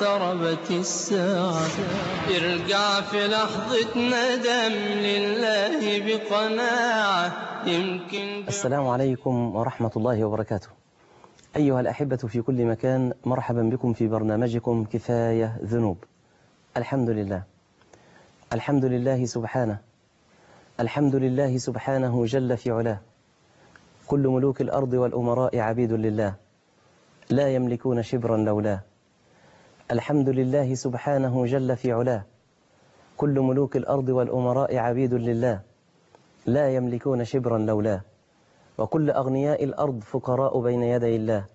اقتربت الساعة ارجع في لحظة ندم لله بقناعة يمكن السلام عليكم ورحمة الله وبركاته أيها الأحبة في كل مكان مرحبا بكم في برنامجكم كفاية ذنوب الحمد لله الحمد لله سبحانه الحمد لله سبحانه جل في علاه كل ملوك الأرض والأمراء عبيد لله لا يملكون شبرا لولاه الحمد لله سبحانه جل في علاه كل ملوك الأرض والأمراء عبيد لله لا يملكون شبرا لولاه وكل أغنياء الأرض فقراء بين يدي الله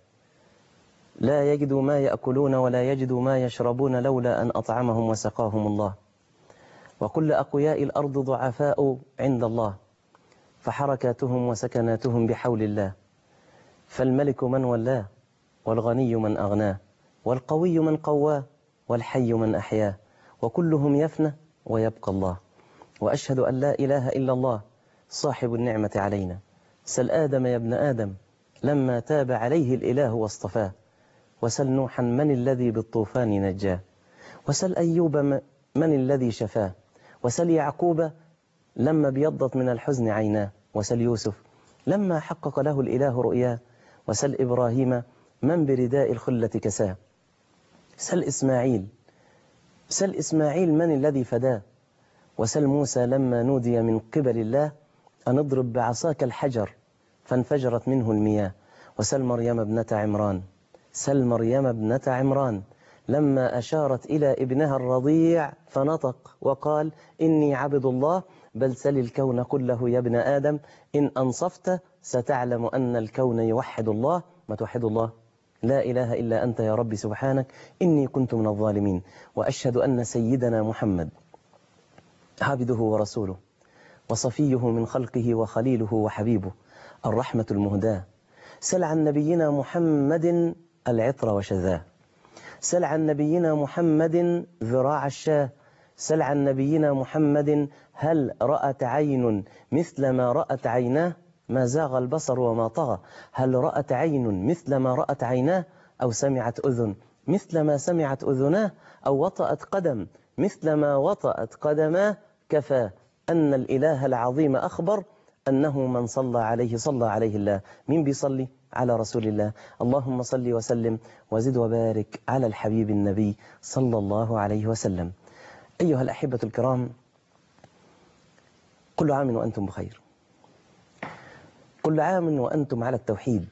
لا يجدوا ما يأكلون ولا يجدوا ما يشربون لولا أن أطعمهم وسقاهم الله وكل أقوياء الأرض ضعفاء عند الله فحركاتهم وسكناتهم بحول الله فالملك من ولاه والغني من أغناه والقوي من قواه والحي من أحياه وكلهم يفنى ويبقى الله وأشهد أن لا إله إلا الله صاحب النعمة علينا سل آدم يا ابن آدم لما تاب عليه الإله واصطفاه وسل نوحا من الذي بالطوفان نجاه وسل أيوب من الذي شفاه وسل يعقوب لما بيضت من الحزن عيناه وسل يوسف لما حقق له الإله رؤياه وسل إبراهيم من برداء الخلة كساه سل إسماعيل سل إسماعيل من الذي فداه وسل موسى لما نودي من قبل الله أن اضرب بعصاك الحجر فانفجرت منه المياه وسل مريم ابنة عمران سل مريم ابنة عمران لما أشارت إلى ابنها الرضيع فنطق وقال إني عبد الله بل سل الكون كله يا ابن آدم إن أنصفت ستعلم أن الكون يوحد الله ما توحد الله لا إله إلا أنت يا رب سبحانك إني كنت من الظالمين وأشهد أن سيدنا محمد عبده ورسوله وصفيه من خلقه وخليله وحبيبه الرحمة المهداة سل عن نبينا محمد العطر وشذاه سل عن نبينا محمد ذراع الشاه سل عن نبينا محمد هل رأت عين مثل ما رأت عيناه ما زاغ البصر وما طغى هل رأت عين مثل ما رأت عيناه أو سمعت أذن مثل ما سمعت أذناه أو وطأت قدم مثل ما وطأت قدماه كفى أن الإله العظيم أخبر أنه من صلى عليه صلى عليه الله مين بيصلي على رسول الله اللهم صل وسلم وزد وبارك على الحبيب النبي صلى الله عليه وسلم أيها الأحبة الكرام كل عام وأنتم بخير كل عام وأنتم على التوحيد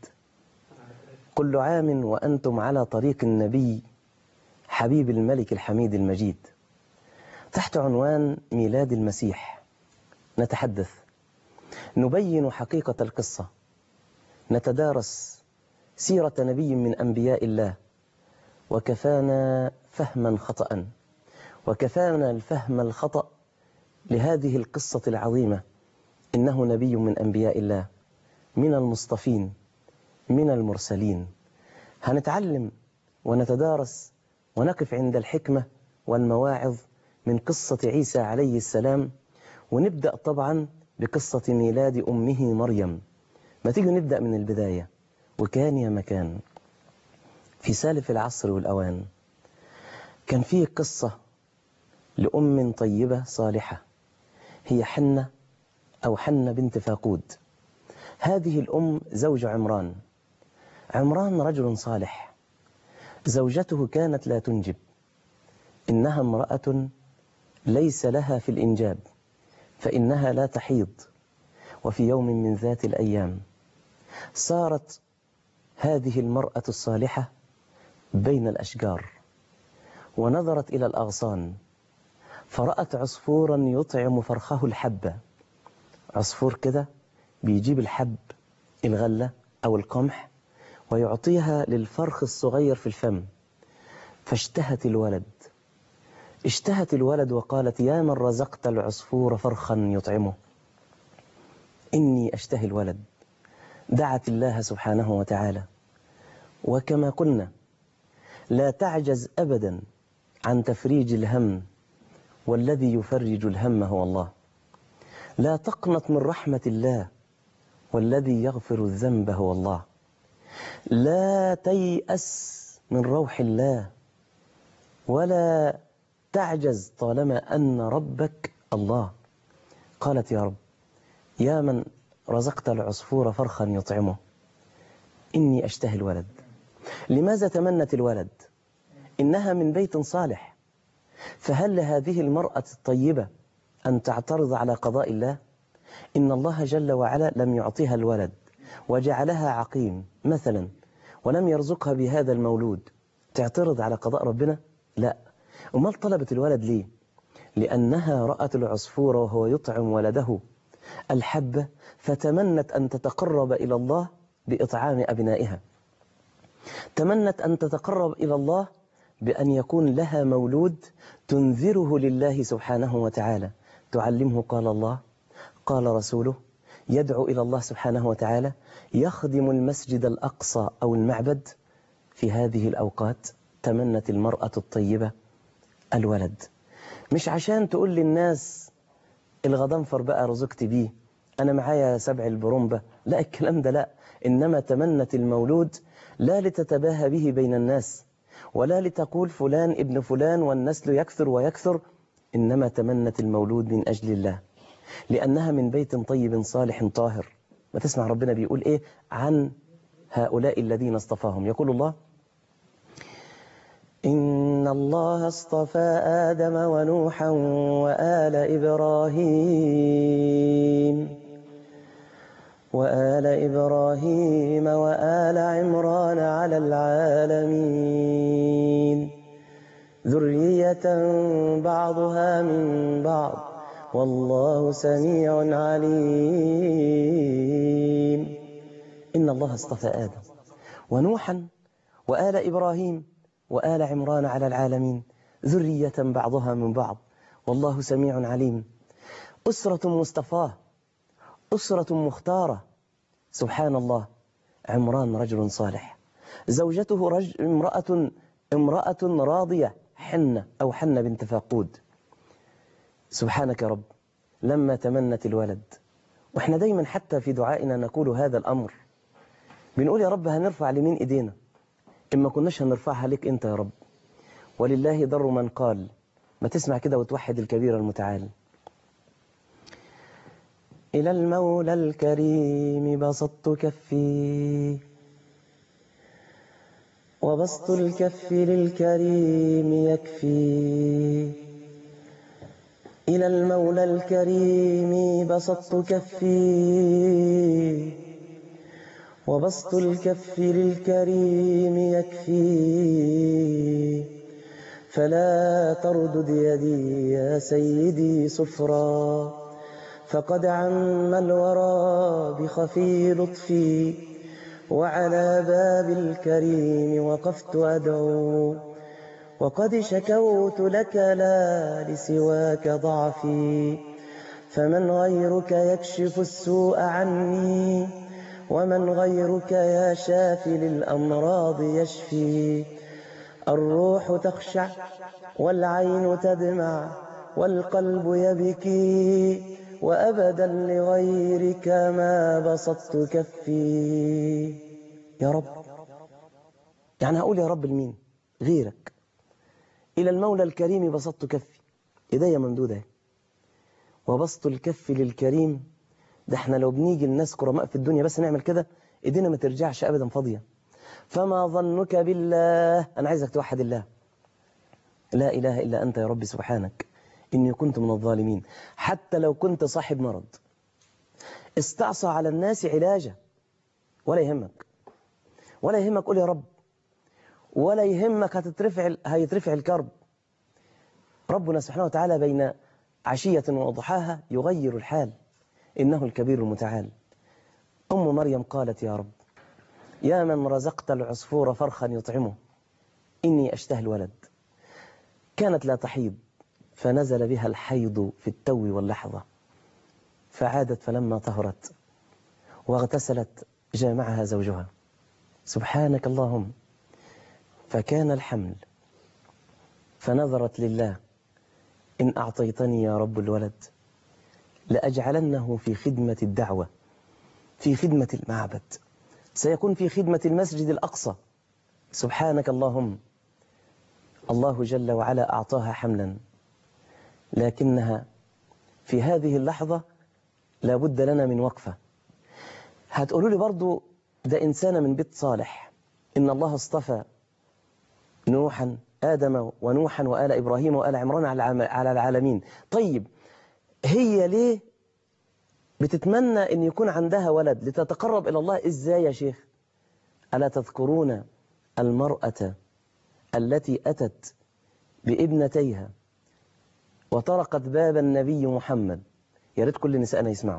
كل عام وأنتم على طريق النبي حبيب الملك الحميد المجيد تحت عنوان ميلاد المسيح نتحدث نبين حقيقة القصة نتدارس سيرة نبي من أنبياء الله وكفانا فهما خطأ وكفانا الفهم الخطأ لهذه القصة العظيمة إنه نبي من أنبياء الله من المصطفين من المرسلين هنتعلم ونتدارس ونقف عند الحكمة والمواعظ من قصة عيسى عليه السلام ونبدأ طبعا بقصة ميلاد أمه مريم ما تيجي نبدأ من البداية وكان يا مكان في سالف العصر والأوان كان فيه قصة لأم طيبة صالحة هي حنة أو حنة بنت فاقود هذه الأم زوج عمران عمران رجل صالح زوجته كانت لا تنجب إنها امرأة ليس لها في الإنجاب فإنها لا تحيض وفي يوم من ذات الأيام صارت هذه المرأة الصالحة بين الأشجار ونظرت إلى الأغصان فرأت عصفورا يطعم فرخه الحبة عصفور كده بيجيب الحب الغلة أو القمح ويعطيها للفرخ الصغير في الفم فاشتهت الولد اشتهت الولد وقالت يا من رزقت العصفور فرخا يطعمه إني أشتهي الولد دعت الله سبحانه وتعالى وكما قلنا لا تعجز أبدا عن تفريج الهم والذي يفرج الهم هو الله لا تقنط من رحمة الله والذي يغفر الذنب هو الله لا تيأس من روح الله ولا تعجز طالما أن ربك الله قالت يا رب يا من رزقت العصفور فرخا يطعمه إني أشتهي الولد لماذا تمنت الولد إنها من بيت صالح فهل لهذه المرأة الطيبة أن تعترض على قضاء الله إن الله جل وعلا لم يعطيها الولد وجعلها عقيم مثلا ولم يرزقها بهذا المولود تعترض على قضاء ربنا لا أمال طلبت الولد ليه لأنها رأت العصفور وهو يطعم ولده الحبة فتمنت أن تتقرب إلى الله بإطعام أبنائها تمنت أن تتقرب إلى الله بأن يكون لها مولود تنذره لله سبحانه وتعالى تعلمه قال الله قال رسوله يدعو إلى الله سبحانه وتعالى يخدم المسجد الأقصى أو المعبد في هذه الأوقات تمنت المرأة الطيبة الولد مش عشان تقول للناس الغضنفر بقى رزقت بيه أنا معايا سبع البرومبة لا الكلام ده لا إنما تمنت المولود لا لتتباهى به بين الناس ولا لتقول فلان ابن فلان والنسل يكثر ويكثر إنما تمنت المولود من أجل الله لأنها من بيت طيب صالح طاهر ما تسمع ربنا بيقول إيه عن هؤلاء الذين اصطفاهم يقول الله إن الله اصطفى آدم ونوحا وآل إبراهيم وآل إبراهيم وآل عمران على العالمين ذرية بعضها من بعض والله سميع عليم إن الله اصطفى آدم ونوحا وآل إبراهيم وآل عمران على العالمين ذرية بعضها من بعض والله سميع عليم أسرة مصطفاه أسرة مختارة سبحان الله عمران رجل صالح زوجته رجل امرأة امرأة راضية حنة أو حنة بنت فاقود سبحانك رب لما تمنت الولد واحنا دايما حتى في دعائنا نقول هذا الأمر بنقول يا رب هنرفع لمين إيدينا إما كناش هنرفعها لك أنت يا رب ولله ضر من قال ما تسمع كده وتوحد الكبير المتعال إلى المولى الكريم بسطت كفي وبسط الكف للكريم يكفي إلى المولى الكريم بسطت كفي وبسط الكف للكريم يكفي فلا تردد يدي يا سيدي صفرا فقد عم الورى بخفي لطفي وعلى باب الكريم وقفت أدعو وقد شكوت لك لا لسواك ضعفي فمن غيرك يكشف السوء عني ومن غيرك يا شافي للأمراض يشفي الروح تخشع والعين تدمع والقلب يبكي وأبدا لغيرك ما بسطت كفي يا رب يعني هقول يا رب لمين غيرك إلى المولى الكريم بسطت كفي إيديا ممدودة وبسط الكف للكريم ده احنا لو بنيجي الناس كرماء في الدنيا بس نعمل كده ايدينا ما ترجعش ابدا فاضيه فما ظنك بالله انا عايزك توحد الله لا اله الا انت يا رب سبحانك اني كنت من الظالمين حتى لو كنت صاحب مرض استعصى على الناس علاجه ولا يهمك ولا يهمك قول يا رب ولا يهمك هتترفع هيترفع الكرب ربنا سبحانه وتعالى بين عشية وضحاها يغير الحال إنه الكبير المتعال أم مريم قالت يا رب يا من رزقت العصفور فرخا يطعمه إني أشتهي الولد كانت لا تحيض فنزل بها الحيض في التو واللحظة فعادت فلما طهرت واغتسلت جامعها زوجها سبحانك اللهم فكان الحمل فنظرت لله إن أعطيتني يا رب الولد لأجعلنه في خدمة الدعوة في خدمة المعبد سيكون في خدمة المسجد الأقصى سبحانك اللهم الله جل وعلا أعطاها حملا لكنها في هذه اللحظة لابد لنا من وقفة هتقولوا لي برضو ده إنسانة من بيت صالح إن الله اصطفى نوحا آدم ونوحا وآل إبراهيم وآل عمران على العالمين طيب هي ليه بتتمنى أن يكون عندها ولد لتتقرب إلى الله إزاي يا شيخ ألا تذكرون المرأة التي أتت بابنتيها وطرقت باب النبي محمد يا ريت كل نسائنا يسمعوا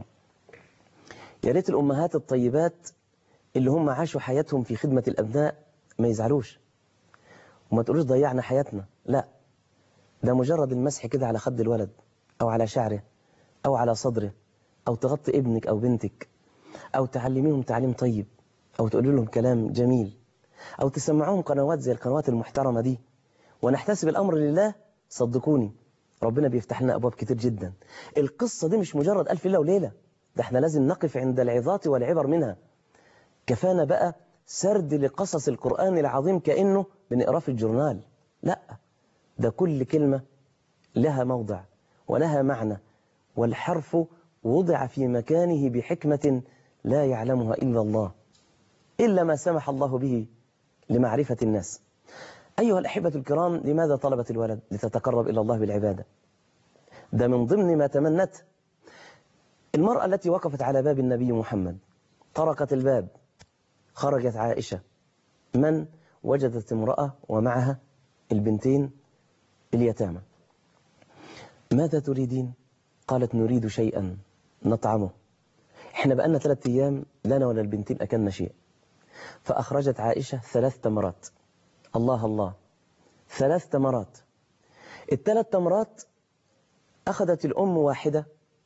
يا ريت الأمهات الطيبات اللي هم عاشوا حياتهم في خدمة الأبناء ما يزعلوش وما تقولوش ضيعنا حياتنا لا ده مجرد المسح كده على خد الولد أو على شعره أو على صدره أو تغطي ابنك أو بنتك أو تعلميهم تعليم طيب أو تقول لهم كلام جميل أو تسمعوهم قنوات زي القنوات المحترمة دي ونحتسب الأمر لله صدقوني ربنا بيفتح لنا أبواب كتير جدا القصة دي مش مجرد ألف ليلة وليلة ده احنا لازم نقف عند العظات والعبر منها كفانا بقى سرد لقصص القرآن العظيم كأنه بنقراه في الجورنال لا ده كل كلمة لها موضع ولها معنى والحرف وضع في مكانه بحكمة لا يعلمها إلا الله إلا ما سمح الله به لمعرفة الناس أيها الأحبة الكرام لماذا طلبت الولد لتتقرب إلى الله بالعبادة ده من ضمن ما تمنت المرأة التي وقفت على باب النبي محمد طرقت الباب خرجت عائشة من وجدت امرأة ومعها البنتين اليتامى ماذا تريدين قالت نريد شيئا نطعمه احنا بقالنا ثلاثة أيام لنا ولا البنتين أكلنا شيء فأخرجت عائشة ثلاث تمرات الله الله ثلاث تمرات الثلاث تمرات أخذت الأم واحدة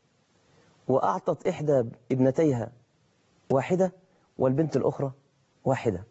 وأعطت إحدى ابنتيها واحدة والبنت الأخرى واحدة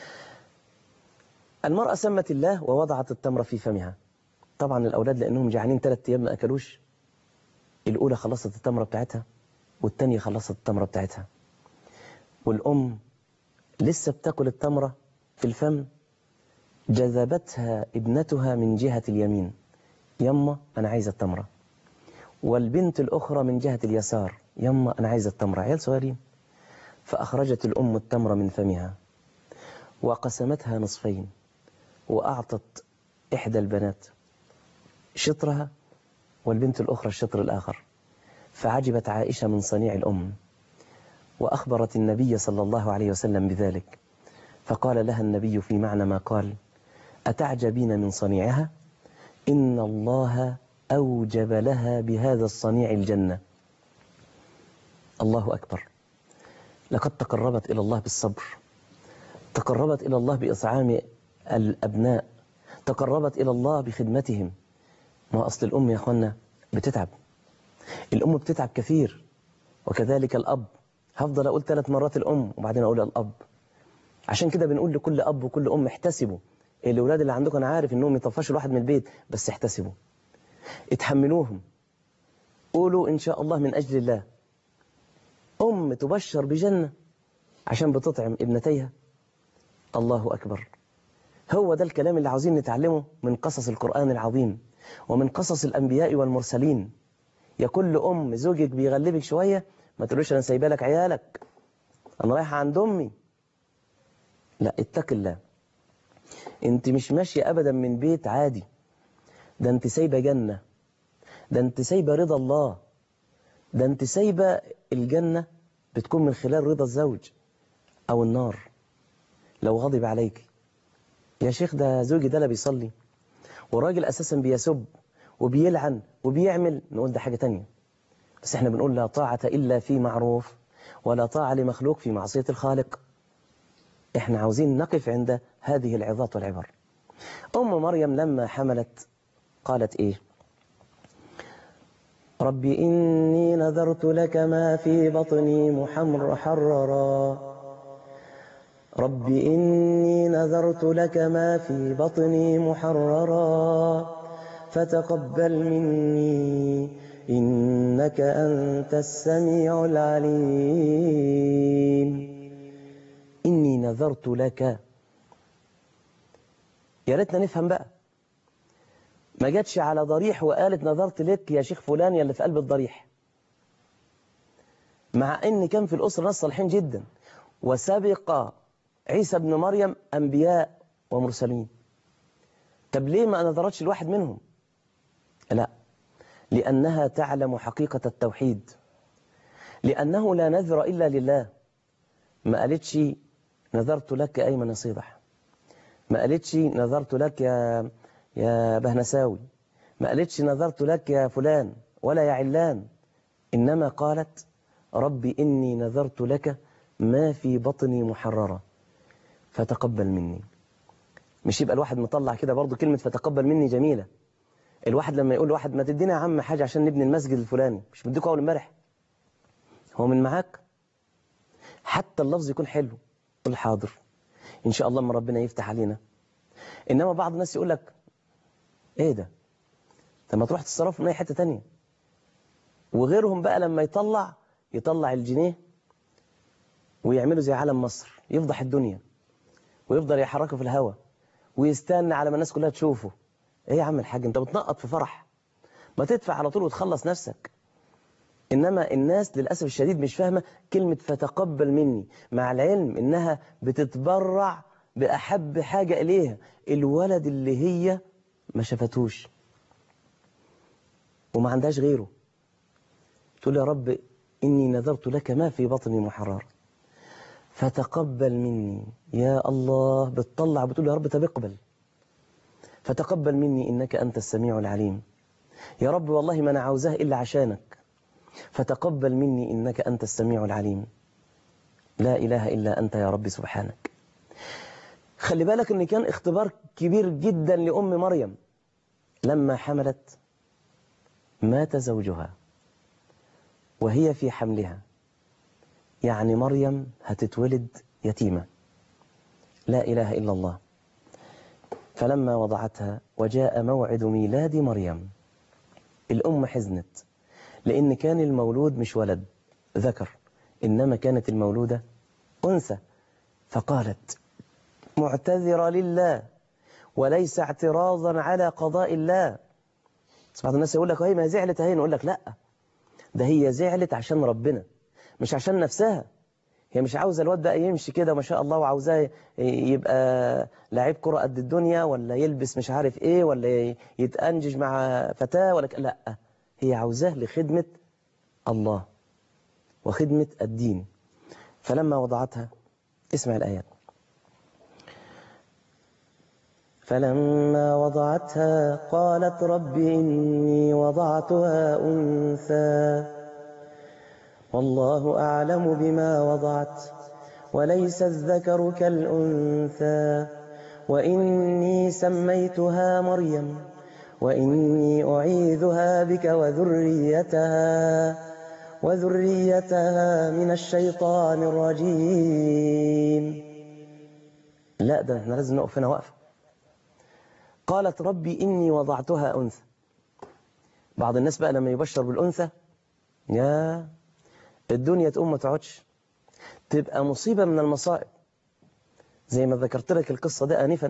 المرأة سمت الله ووضعت التمرة في فمها طبعا الأولاد لأنهم جعانين ثلاثة أيام ما أكلوش الأولى خلصت التمرة بتاعتها والتانية خلصت التمرة بتاعتها والأم لسه بتاكل التمرة في الفم جذبتها ابنتها من جهة اليمين يما أنا عايزة التمرة والبنت الأخرى من جهة اليسار يما أنا عايزة التمرة عيال صغيرين فأخرجت الأم التمرة من فمها وقسمتها نصفين وأعطت إحدى البنات شطرها والبنت الأخرى الشطر الآخر فعجبت عائشة من صنيع الأم وأخبرت النبي صلى الله عليه وسلم بذلك فقال لها النبي في معنى ما قال أتعجبين من صنيعها إن الله أوجب لها بهذا الصنيع الجنة الله أكبر لقد تقربت إلى الله بالصبر تقربت إلى الله بإطعام الأبناء تقربت إلى الله بخدمتهم ما أصل الأم يا أخوانا بتتعب الأم بتتعب كثير وكذلك الأب هفضل أقول ثلاث مرات الأم وبعدين أقول الأب عشان كده بنقول لكل أب وكل أم احتسبوا الأولاد اللي عندكم أنا عارف إنهم يطفشوا الواحد من البيت بس احتسبوا اتحملوهم قولوا إن شاء الله من أجل الله أم تبشر بجنة عشان بتطعم ابنتيها الله أكبر هو ده الكلام اللي عاوزين نتعلمه من قصص القرآن العظيم ومن قصص الأنبياء والمرسلين يا كل أم زوجك بيغلبك شوية ما تقولوش أنا سايبه لك عيالك أنا رايحة عند أمي لا اتق الله انت مش ماشية أبدا من بيت عادي ده انت سايبة جنة ده انت سايبة رضا الله ده انت سايبة الجنة بتكون من خلال رضا الزوج أو النار لو غضب عليك يا شيخ ده زوجي ده لا بيصلي وراجل أساسا بيسب وبيلعن وبيعمل نقول ده حاجة تانية بس احنا بنقول لا طاعة إلا في معروف ولا طاعة لمخلوق في معصية الخالق احنا عاوزين نقف عند هذه العظات والعبر أم مريم لما حملت قالت إيه رب إني نذرت لك ما في بطني محررا رب إني نذرت لك ما في بطني محررا فتقبل مني إنك أنت السميع العليم إني نذرت لك يا ريتنا نفهم بقى ما جاتش على ضريح وقالت نظرت لك يا شيخ فلان يا اللي في قلب الضريح مع ان كان في الأسرة ناس صالحين جدا وسبق عيسى ابن مريم أنبياء ومرسلين طب ليه ما نظرتش الواحد منهم لا لأنها تعلم حقيقة التوحيد لأنه لا نذر إلا لله ما قالتش نذرت لك أيمن صيبح ما قالتش نذرت لك يا يا بهنساوي ما قالتش نذرت لك يا فلان ولا يا علان إنما قالت ربي إني نذرت لك ما في بطني محررة فتقبل مني مش يبقى الواحد مطلع كده برضو كلمة فتقبل مني جميلة الواحد لما يقول لواحد ما تدينا يا عم حاجة عشان نبني المسجد الفلاني مش مديكوا أول امبارح هو من معاك حتى اللفظ يكون حلو قل حاضر إن شاء الله ما ربنا يفتح علينا إنما بعض الناس يقول لك إيه ده طب ما تروح تتصرف من أي حتة تانية وغيرهم بقى لما يطلع يطلع الجنيه ويعملوا زي علم مصر يفضح الدنيا ويفضل يحركه في الهواء ويستنى على ما الناس كلها تشوفه ايه يا عم الحاج انت بتنقط في فرح ما تدفع على طول وتخلص نفسك إنما الناس للأسف الشديد مش فاهمة كلمة فتقبل مني مع العلم إنها بتتبرع بأحب حاجة إليها الولد اللي هي ما شافتوش وما عندهاش غيره تقول يا رب إني نذرت لك ما في بطني محرر فتقبل مني يا الله بتطلع بتقول يا رب طب اقبل فتقبل مني إنك أنت السميع العليم يا رب والله ما أنا عاوزاه إلا عشانك فتقبل مني إنك أنت السميع العليم لا إله إلا أنت يا رب سبحانك خلي بالك أن كان اختبار كبير جدا لأم مريم لما حملت مات زوجها وهي في حملها يعني مريم هتتولد يتيمة لا إله إلا الله فلما وضعتها وجاء موعد ميلاد مريم الأم حزنت لأن كان المولود مش ولد ذكر إنما كانت المولودة أنثى فقالت معتذرة لله وليس اعتراضا على قضاء الله بعض الناس يقول لك هي ما زعلت هي نقول لك لا ده هي زعلت عشان ربنا مش عشان نفسها هي مش عاوزة الواد بقى يمشي كده ما شاء الله وعاوزاه يبقى لعيب كرة قد الدنيا ولا يلبس مش عارف ايه ولا يتأنجج مع فتاة ولا ك... لا هي عاوزاه لخدمة الله وخدمة الدين فلما وضعتها اسمع الآيات فلما وضعتها قالت رب إني وضعتها أنثى والله أعلم بما وضعت وليس الذكر كالأنثى وإني سميتها مريم وإني أعيذها بك وذريتها وذريتها من الشيطان الرجيم لا ده احنا لازم نقف هنا وقفه قالت ربي إني وضعتها أنثى بعض الناس بقى لما يبشر بالأنثى يا الدنيا تقوم ما تقعدش تبقى مصيبة من المصائب زي ما ذكرت لك القصة ده آنفا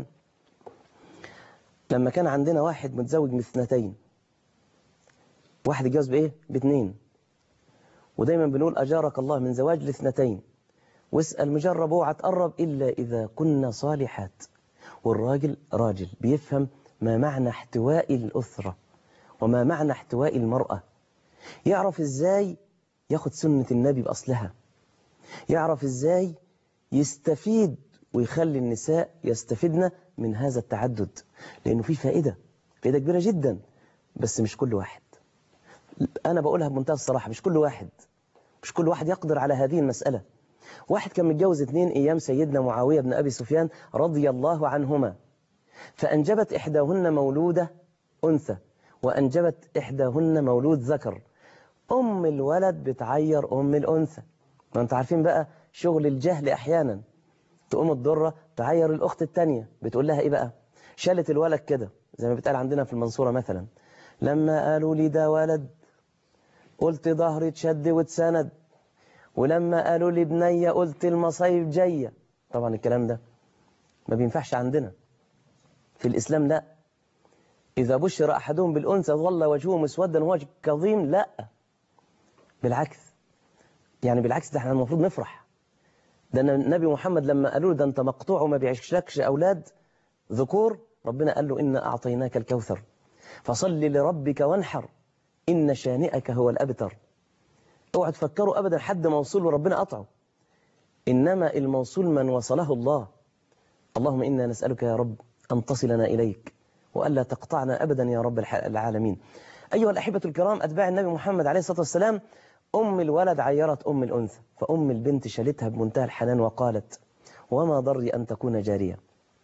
لما كان عندنا واحد متزوج من اثنتين واحد اتجوز بإيه؟ باتنين ودايما بنقول أجارك الله من زواج لاثنتين واسأل مجرب اوعى تقرب إلا إذا كنا صالحات والراجل راجل بيفهم ما معنى احتواء الأسرة وما معنى احتواء المرأة يعرف ازاي ياخد سنة النبي بأصلها يعرف ازاي يستفيد ويخلي النساء يستفيدن من هذا التعدد لأنه في فائدة فائدة كبيرة جدا بس مش كل واحد أنا بقولها بمنتهى الصراحة مش كل واحد مش كل واحد يقدر على هذه المسألة واحد كان متجوز اثنين أيام سيدنا معاوية بن أبي سفيان رضي الله عنهما فأنجبت إحداهن مولودة أنثى وأنجبت إحداهن مولود ذكر أم الولد بتعير أم الأنثى ما أنت عارفين بقى شغل الجهل أحيانا تقوم الضرة تعير الأخت التانية بتقول لها إيه بقى شالت الولد كده زي ما بتقال عندنا في المنصورة مثلا لما قالوا لي ده ولد قلت ظهري اتشد واتسند ولما قالوا لي بنية قلت المصايب جاية طبعا الكلام ده ما بينفعش عندنا في الإسلام لا إذا بشر أحدهم بالأنثى ظل وجهه مسودا وهو كظيم لا بالعكس يعني بالعكس ده احنا المفروض نفرح ده النبي محمد لما قالوا له ده انت مقطوع وما بيعيشلكش أولاد ذكور ربنا قال له إنا أعطيناك الكوثر فصل لربك وانحر إن شانئك هو الأبتر اوعى تفكروا أبدا حد موصول وربنا قطعه إنما الموصول من وصله الله اللهم إنا نسألك يا رب أن تصلنا إليك وألا تقطعنا أبدا يا رب العالمين أيها الأحبة الكرام أتباع النبي محمد عليه الصلاة والسلام أم الولد عيرت أم الأنثى فأم البنت شالتها بمنتهى الحنان وقالت وما ضري أن تكون جارية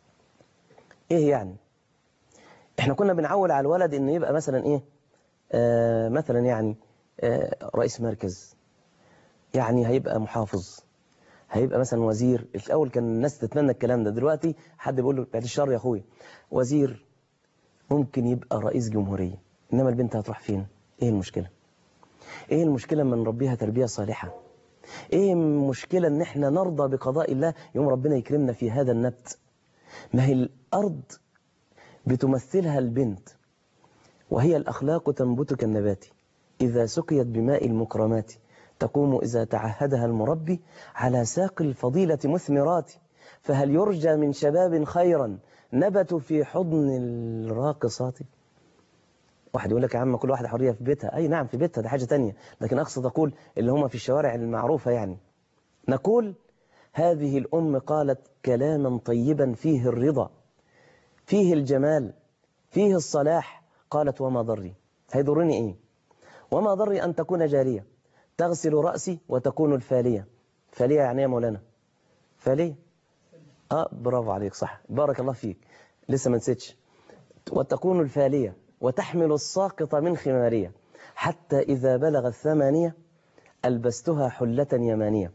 إيه يعني إحنا كنا بنعول على الولد إنه يبقى مثلا إيه آه مثلا يعني آه رئيس مركز يعني هيبقى محافظ هيبقى مثلا وزير الأول كان الناس تتمنى الكلام ده دلوقتي حد بيقول له بعد الشر يا أخوي وزير ممكن يبقى رئيس جمهورية إنما البنت هتروح فين إيه المشكلة إيه المشكلة من نربيها تربية صالحة إيه المشكلة إن إحنا نرضى بقضاء الله يوم ربنا يكرمنا في هذا النبت ما هي الأرض بتمثلها البنت وهي الأخلاق تنبت كالنبات إذا سقيت بماء المكرمات تقوم إذا تعهدها المربي على ساق الفضيلة مثمرات فهل يرجى من شباب خيرا نبتوا في حضن الراقصات واحد يقول لك يا عم كل واحدة حرية في بيتها أي نعم في بيتها ده حاجة تانية لكن أقصد أقول اللي هم في الشوارع المعروفة يعني نقول هذه الأم قالت كلاما طيبا فيه الرضا فيه الجمال فيه الصلاح قالت وما ضري هيضرني إيه وما ضري أن تكون جارية تغسل رأسي وتكون الفالية فالية يعني يا مولانا فالية آه برافو عليك صح بارك الله فيك لسه ما نسيتش وتكون الفالية وتحمل الساقط من خمارية حتى إذا بلغ الثمانية ألبستها حلة يمانية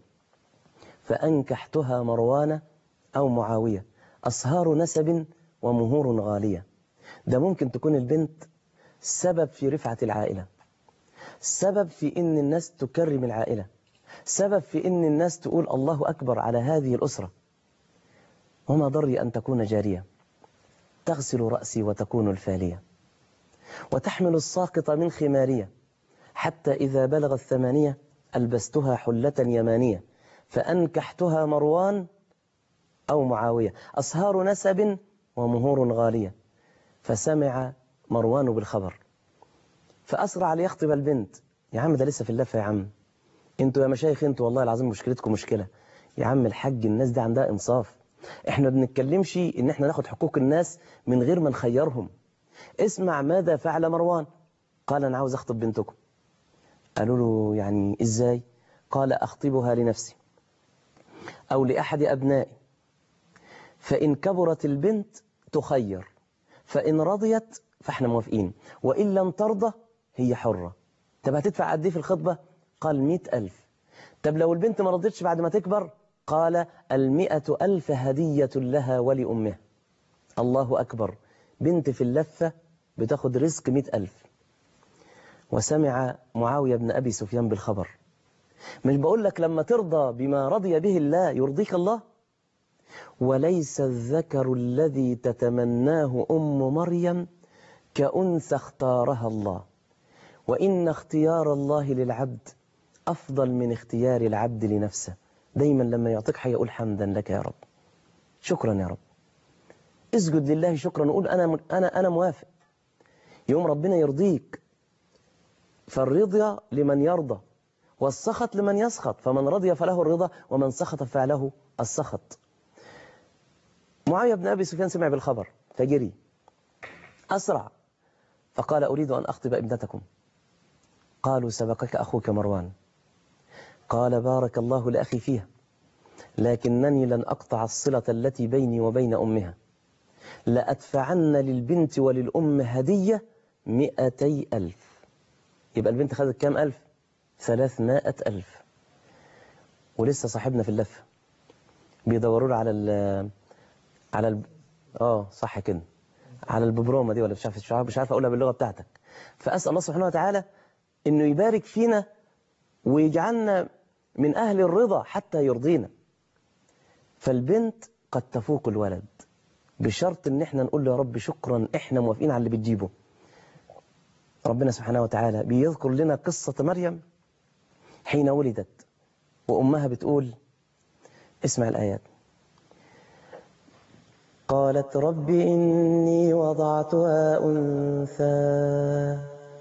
فأنكحتها مروان أو معاوية أصهار نسب ومهور غالية ده ممكن تكون البنت سبب في رفعة العائلة سبب في إن الناس تكرم العائلة سبب في إن الناس تقول الله أكبر على هذه الأسرة وما ضري أن تكون جارية تغسل رأسي وتكون الفالية وتحمل الساقط من خمارية حتى إذا بلغ الثمانية ألبستها حلة يمانية فأنكحتها مروان أو معاوية أصهار نسب ومهور غالية فسمع مروان بالخبر فأسرع ليخطب البنت يا عم ده لسه في اللفة يا عم انتوا يا مشايخ انتوا والله العظيم مشكلتكم مشكلة يا عم الحج الناس دي عندها انصاف احنا بنتكلمش ان احنا ناخد حقوق الناس من غير ما نخيرهم اسمع ماذا فعل مروان قال انا عاوز اخطب بنتكم قالوا له يعني ازاي قال اخطبها لنفسي او لاحد ابنائي فان كبرت البنت تخير فان رضيت فاحنا موافقين وان لم ترضى هي حرة طب هتدفع قد ايه في الخطبة قال مئة ألف طب لو البنت ما رضيتش بعد ما تكبر قال المئة ألف هدية لها ولأمها الله أكبر بنت في اللفة بتاخد رزق مئة ألف وسمع معاوية بن أبي سفيان بالخبر مش بقول لك لما ترضى بما رضي به الله يرضيك الله وليس الذكر الذي تتمناه أم مريم كأنثى اختارها الله وإن اختيار الله للعبد أفضل من اختيار العبد لنفسه دايما لما يعطيك حاجة يقول حمدا لك يا رب شكرا يا رب اسجد لله شكرا وقول أنا, أنا, أنا موافق يوم ربنا يرضيك فالرضا لمن يرضى والسخط لمن يسخط فمن رضي فله الرضا ومن سخط فله السخط معاوية بن أبي سفيان سمع بالخبر فجري أسرع فقال أريد أن أخطب ابنتكم قالوا سبقك أخوك مروان قال بارك الله لأخي فيها لكنني لن أقطع الصلة التي بيني وبين أمها لأدفعن للبنت وللأم هدية مئتي ألف يبقى البنت خدت كام ألف ثلاثمائة ألف ولسه صاحبنا في اللفة بيدوروا على ال على ال اه صح كده على الببرومه دي ولا مش عارف مش عارف اقولها باللغه بتاعتك فاسال الله سبحانه وتعالى انه يبارك فينا ويجعلنا من اهل الرضا حتى يرضينا فالبنت قد تفوق الولد بشرط ان احنا نقول له يا رب شكرا احنا موافقين على اللي بتجيبه ربنا سبحانه وتعالى بيذكر لنا قصة مريم حين ولدت وأمها بتقول اسمع الآيات قالت رب إني وضعتها أنثى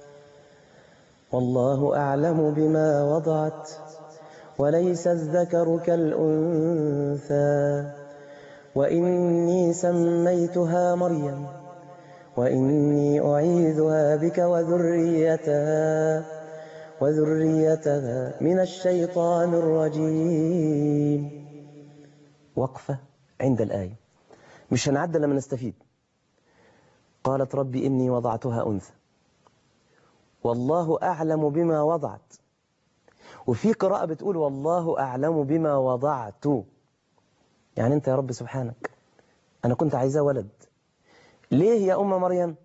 والله أعلم بما وضعت وليس الذكر كالأنثى وإني سميتها مريم وإني أعيذها بك وذريتها وذريتها من الشيطان الرجيم وقفة عند الآية مش هنعدل لما نستفيد قالت ربي إني وضعتها أنثى والله أعلم بما وضعت وفي قراءة بتقول والله أعلم بما وضعت يعني أنت يا رب سبحانك أنا كنت عايزاه ولد ليه يا أم مريم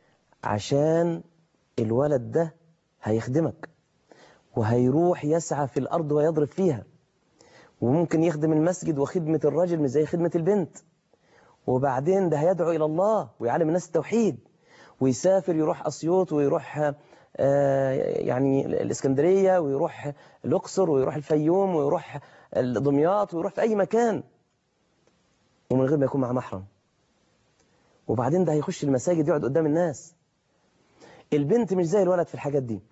عشان الولد ده هيخدمك وهيروح يسعى في الأرض ويضرب فيها وممكن يخدم المسجد وخدمة الرجل مش زي خدمة البنت وبعدين ده هيدعو إلى الله ويعلم الناس التوحيد ويسافر يروح أسيوط ويروح آه يعني الإسكندرية ويروح الأقصر ويروح الفيوم ويروح دمياط ويروح في أي مكان ومن غير ما يكون مع محرم وبعدين ده هيخش المساجد يقعد قدام الناس البنت مش زي الولد في الحاجات دي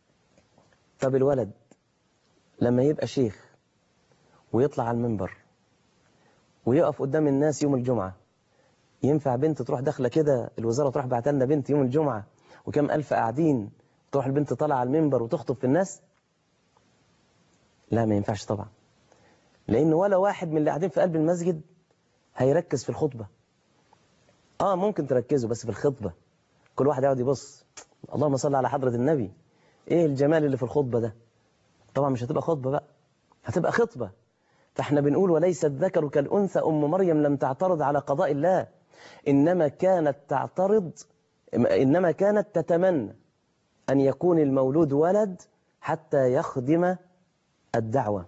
طب الولد لما يبقى شيخ ويطلع على المنبر ويقف قدام الناس يوم الجمعة ينفع بنت تروح داخله كده الوزارة تروح بعت لنا بنت يوم الجمعة وكم ألف قاعدين تروح البنت طالعة على المنبر وتخطب في الناس لا ما ينفعش طبعا لأن ولا واحد من اللي قاعدين في قلب المسجد هيركز في الخطبة آه ممكن تركزوا بس في الخطبة كل واحد يقعد يبص اللهم صل على حضرة النبي إيه الجمال اللي في الخطبة ده طبعا مش هتبقى خطبة بقى هتبقى خطبة فاحنا بنقول وليس الذكر كالأنثى أم مريم لم تعترض على قضاء الله إنما كانت تعترض إنما كانت تتمنى أن يكون المولود ولد حتى يخدم الدعوة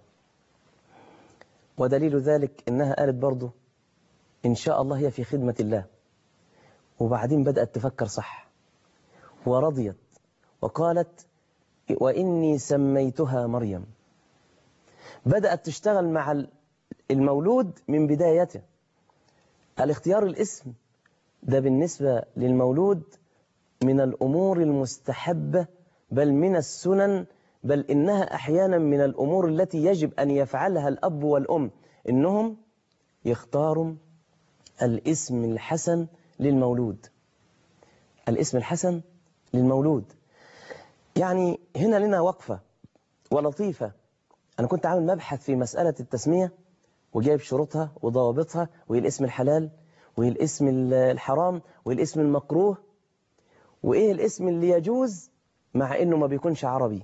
ودليل ذلك إنها قالت برضه إن شاء الله هي في خدمة الله وبعدين بدأت تفكر صح ورضيت وقالت وإني سميتها مريم بدأت تشتغل مع المولود من بدايته الاختيار الاسم ده بالنسبة للمولود من الأمور المستحبة بل من السنن بل إنها أحيانا من الأمور التي يجب أن يفعلها الأب والأم إنهم يختاروا الاسم الحسن للمولود الاسم الحسن للمولود يعني هنا لنا وقفة ولطيفة أنا كنت عامل مبحث في مسألة التسمية وجايب شروطها وضوابطها وإيه الاسم الحلال وإيه الاسم الحرام وإيه الاسم المكروه وإيه الاسم اللي يجوز مع إنه ما بيكونش عربي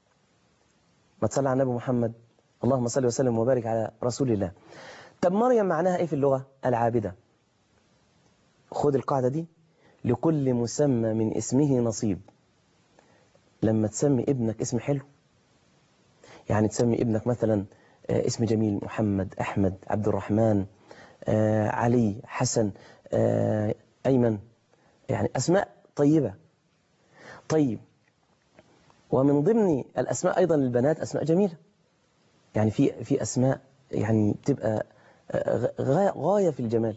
ما تصلي على النبي محمد اللهم صل وسلم وبارك على رسول الله طب مريم معناها إيه في اللغة العابدة خد القاعدة دي لكل مسمى من اسمه نصيب لما تسمي ابنك اسم حلو يعني تسمي ابنك مثلا اسم جميل محمد أحمد عبد الرحمن علي حسن أيمن يعني أسماء طيبة طيب ومن ضمن الأسماء أيضا للبنات أسماء جميلة يعني في في أسماء يعني بتبقى غاية في الجمال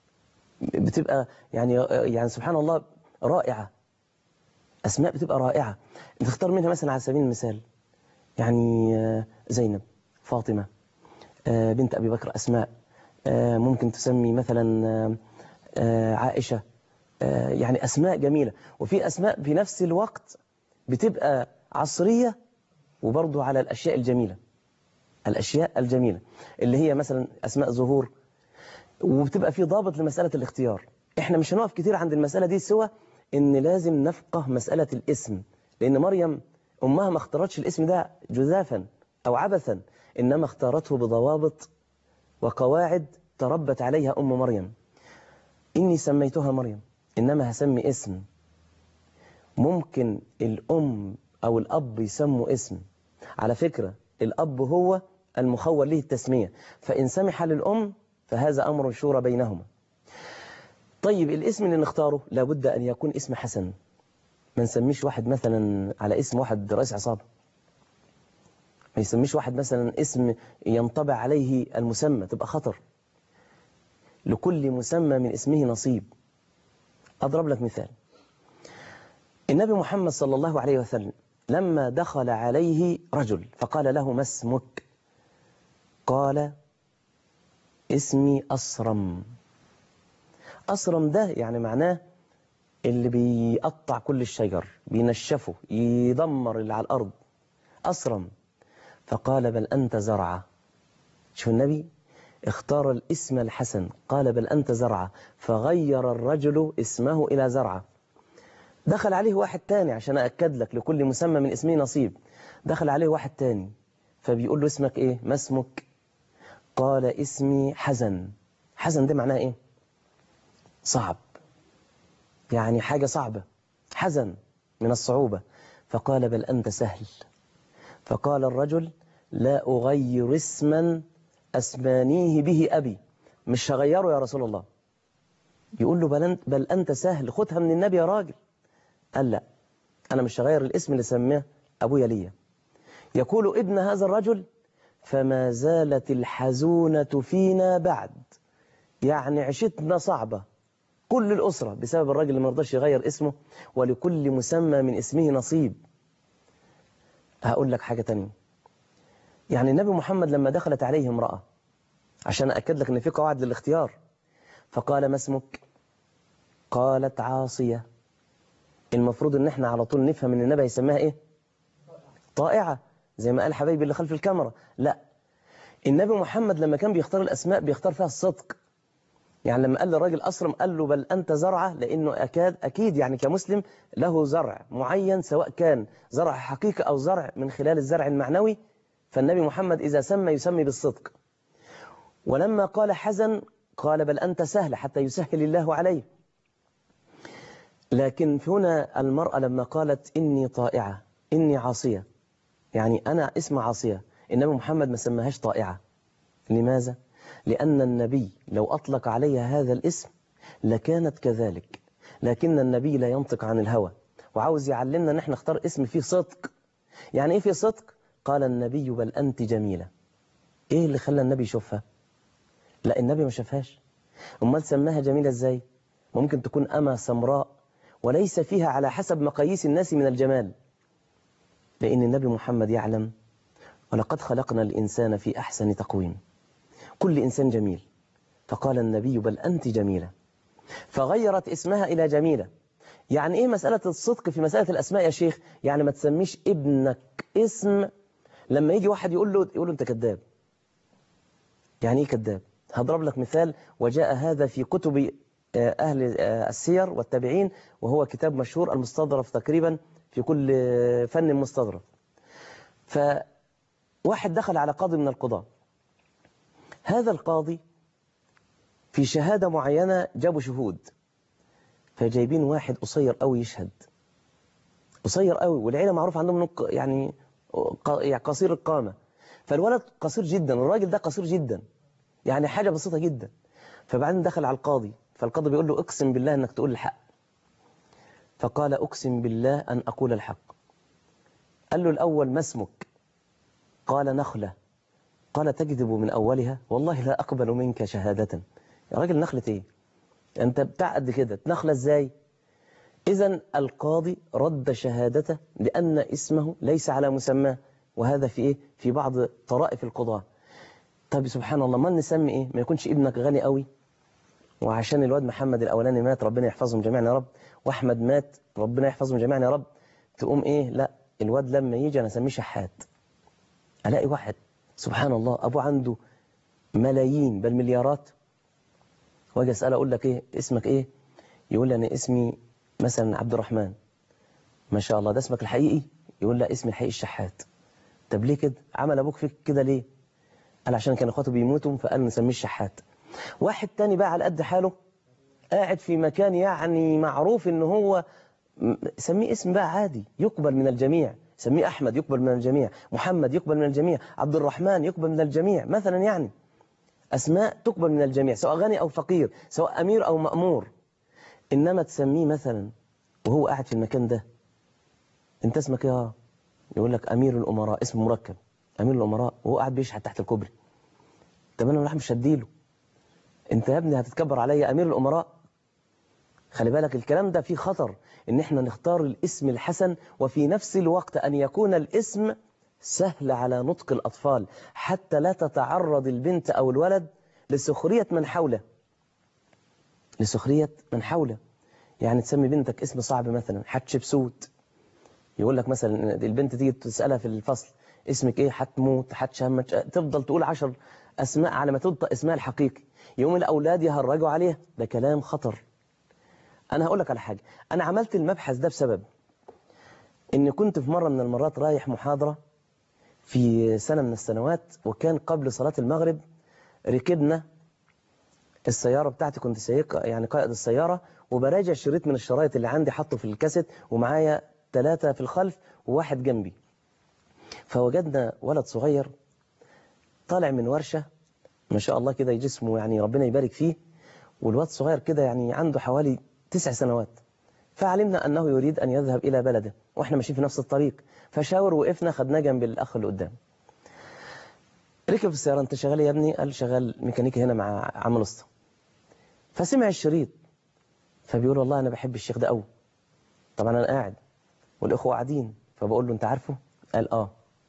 بتبقى يعني يعني سبحان الله رائعة أسماء بتبقى رائعة تختار منها مثلا على سبيل المثال يعني زينب فاطمة بنت أبي بكر أسماء ممكن تسمي مثلا عائشة يعني أسماء جميلة وفي أسماء في نفس الوقت بتبقى عصرية وبرضو على الأشياء الجميلة الأشياء الجميلة اللي هي مثلا أسماء ظهور وبتبقى في ضابط لمسألة الاختيار احنا مش هنقف كتير عند المسألة دي سوى ان لازم نفقه مسألة الاسم لأن مريم أمها ما اختارتش الاسم ده جزافا أو عبثا إنما اختارته بضوابط وقواعد تربت عليها أم مريم إني سميتها مريم إنما هسمي اسم ممكن الأم أو الأب يسموا اسم على فكرة الأب هو المخول له التسمية فإن سمح للأم فهذا أمر شورى بينهما طيب الاسم اللي نختاره لابد أن يكون اسم حسن ما نسميش واحد مثلا على اسم واحد رئيس عصابة ما يسميش واحد مثلا اسم ينطبع عليه المسمى تبقى خطر لكل مسمى من اسمه نصيب أضرب لك مثال النبي محمد صلى الله عليه وسلم لما دخل عليه رجل فقال له ما اسمك قال اسمي أصرم أصرم ده يعني معناه اللي بيقطع كل الشجر بينشفه يدمر اللي على الأرض أصرم فقال بل أنت زرعة شوف النبي اختار الاسم الحسن قال بل أنت زرعة فغير الرجل اسمه إلى زرعة دخل عليه واحد تاني عشان أأكد لك لكل مسمى من اسمه نصيب دخل عليه واحد تاني فبيقول له اسمك إيه ما اسمك قال اسمي حزن حزن ده معناه إيه صعب يعني حاجة صعبة حزن من الصعوبة فقال بل أنت سهل فقال الرجل لا أغير اسما أسمانيه به أبي مش هغيره يا رسول الله يقول له بل أنت, بل أنت سهل خدها من النبي يا راجل قال لا أنا مش هغير الاسم اللي سماه أبويا ليا يقول ابن هذا الرجل فما زالت الحزونة فينا بعد يعني عشتنا صعبة كل الأسرة بسبب الراجل اللي ما رضاش يغير اسمه ولكل مسمى من اسمه نصيب هقول لك حاجة تانية يعني النبي محمد لما دخلت عليه امرأة عشان أكد لك أن في قواعد للاختيار فقال ما اسمك قالت عاصية المفروض ان احنا على طول نفهم ان النبي يسميها ايه طائعة زي ما قال حبايبي اللي خلف الكاميرا لا النبي محمد لما كان بيختار الأسماء بيختار فيها الصدق يعني لما قال للراجل أسرم قال له بل أنت زرعة لأنه أكاد أكيد يعني كمسلم له زرع معين سواء كان زرع حقيقي أو زرع من خلال الزرع المعنوي فالنبي محمد إذا سمى يسمي بالصدق ولما قال حزن قال بل أنت سهل حتى يسهل الله عليه لكن هنا المرأة لما قالت إني طائعة إني عاصية يعني أنا اسم عاصية النبي محمد ما سماهاش طائعة لماذا؟ لأن النبي لو أطلق عليها هذا الاسم لكانت كذلك لكن النبي لا ينطق عن الهوى وعاوز يعلمنا ان احنا نختار اسم فيه صدق يعني ايه فيه صدق قال النبي بل أنت جميلة ايه اللي خلى النبي يشوفها لا النبي ما شافهاش امال سماها جميلة ازاي ممكن تكون أما سمراء وليس فيها على حسب مقاييس الناس من الجمال لأن النبي محمد يعلم ولقد خلقنا الإنسان في أحسن تقويم كل إنسان جميل فقال النبي بل أنت جميلة فغيرت اسمها إلى جميلة يعني إيه مسألة الصدق في مسألة الأسماء يا شيخ يعني ما تسميش ابنك اسم لما يجي واحد يقول له يقول له أنت كذاب يعني إيه كذاب هضرب لك مثال وجاء هذا في كتب أهل السير والتابعين وهو كتاب مشهور المستظرف تقريبا في كل فن مستظرف فواحد دخل على قاضي من القضاة هذا القاضي في شهادة معينة جابوا شهود فجايبين واحد قصير قوي يشهد قصير قوي والعيلة معروف عندهم يعني قصير القامة فالولد قصير جدا الراجل ده قصير جدا يعني حاجة بسيطة جدا فبعدين دخل على القاضي فالقاضي بيقول له اقسم بالله انك تقول الحق فقال اقسم بالله ان اقول الحق قال له الاول ما اسمك قال نخلة قال تكذب من اولها والله لا اقبل منك شهادة يا راجل نخلة ايه انت بتاع قد كده نخلة ازاي اذا القاضي رد شهادته لان اسمه ليس على مسماه وهذا في ايه في بعض طرائف القضاء طب سبحان الله ما نسمي ايه ما يكونش ابنك غني قوي وعشان الواد محمد الأولاني مات ربنا يحفظهم جميعا يا رب وأحمد مات ربنا يحفظهم جميعا يا رب تقوم إيه لا الواد لما يجي أنا أسميه شحات ألاقي واحد سبحان الله أبوه عنده ملايين بل مليارات واجي أسأله أقول لك إيه اسمك إيه يقول لي أنا اسمي مثلا عبد الرحمن ما شاء الله ده اسمك الحقيقي يقول لا اسمي الحقيقي الشحات طب ليه كده عمل أبوك فيك كده ليه قال عشان كان اخواته بيموتوا فقال نسميه الشحات واحد تاني بقى على قد حاله قاعد في مكان يعني معروف ان هو سميه اسم بقى عادي يقبل من الجميع سميه أحمد يقبل من الجميع محمد يقبل من الجميع عبد الرحمن يقبل من الجميع مثلا يعني أسماء تقبل من الجميع سواء غني أو فقير سواء أمير أو مأمور إنما تسميه مثلا وهو قاعد في المكان ده أنت اسمك إيه يقول لك أمير الأمراء اسم مركب أمير الأمراء وهو قاعد بيشحت تحت الكوبري طب أنا راح مش هديله أنت يا ابني هتتكبر عليا أمير الأمراء خلي بالك الكلام ده فيه خطر ان احنا نختار الاسم الحسن وفي نفس الوقت ان يكون الاسم سهل على نطق الاطفال حتى لا تتعرض البنت او الولد لسخرية من حوله لسخرية من حوله يعني تسمي بنتك اسم صعب مثلا حتشبسوت يقول لك مثلا البنت تيجي تسألها في الفصل اسمك ايه حتموت حتشمت تفضل تقول عشر اسماء على ما تنطق اسمها الحقيقي يوم الاولاد يهرجوا عليها ده كلام خطر أنا هقول لك على حاجة أنا عملت المبحث ده بسبب إن كنت في مرة من المرات رايح محاضرة في سنة من السنوات وكان قبل صلاة المغرب ركبنا السيارة بتاعتي كنت سيق يعني قائد السيارة وبراجع شريط من الشرايط اللي عندي حطه في الكاسيت ومعايا ثلاثة في الخلف وواحد جنبي فوجدنا ولد صغير طالع من ورشة ما شاء الله كده جسمه يعني ربنا يبارك فيه والواد صغير كده يعني عنده حوالي تسع سنوات فعلمنا أنه يريد أن يذهب إلى بلده وإحنا ماشيين في نفس الطريق فشاور وقفنا خدناه جنب الأخ اللي قدام ركب في السيارة أنت شغال يا ابني قال شغال ميكانيكي هنا مع عم الاسطى فسمع الشريط فبيقول والله أنا بحب الشيخ ده قوي طبعا أنا قاعد والإخوة قاعدين فبقول له أنت عارفه قال آه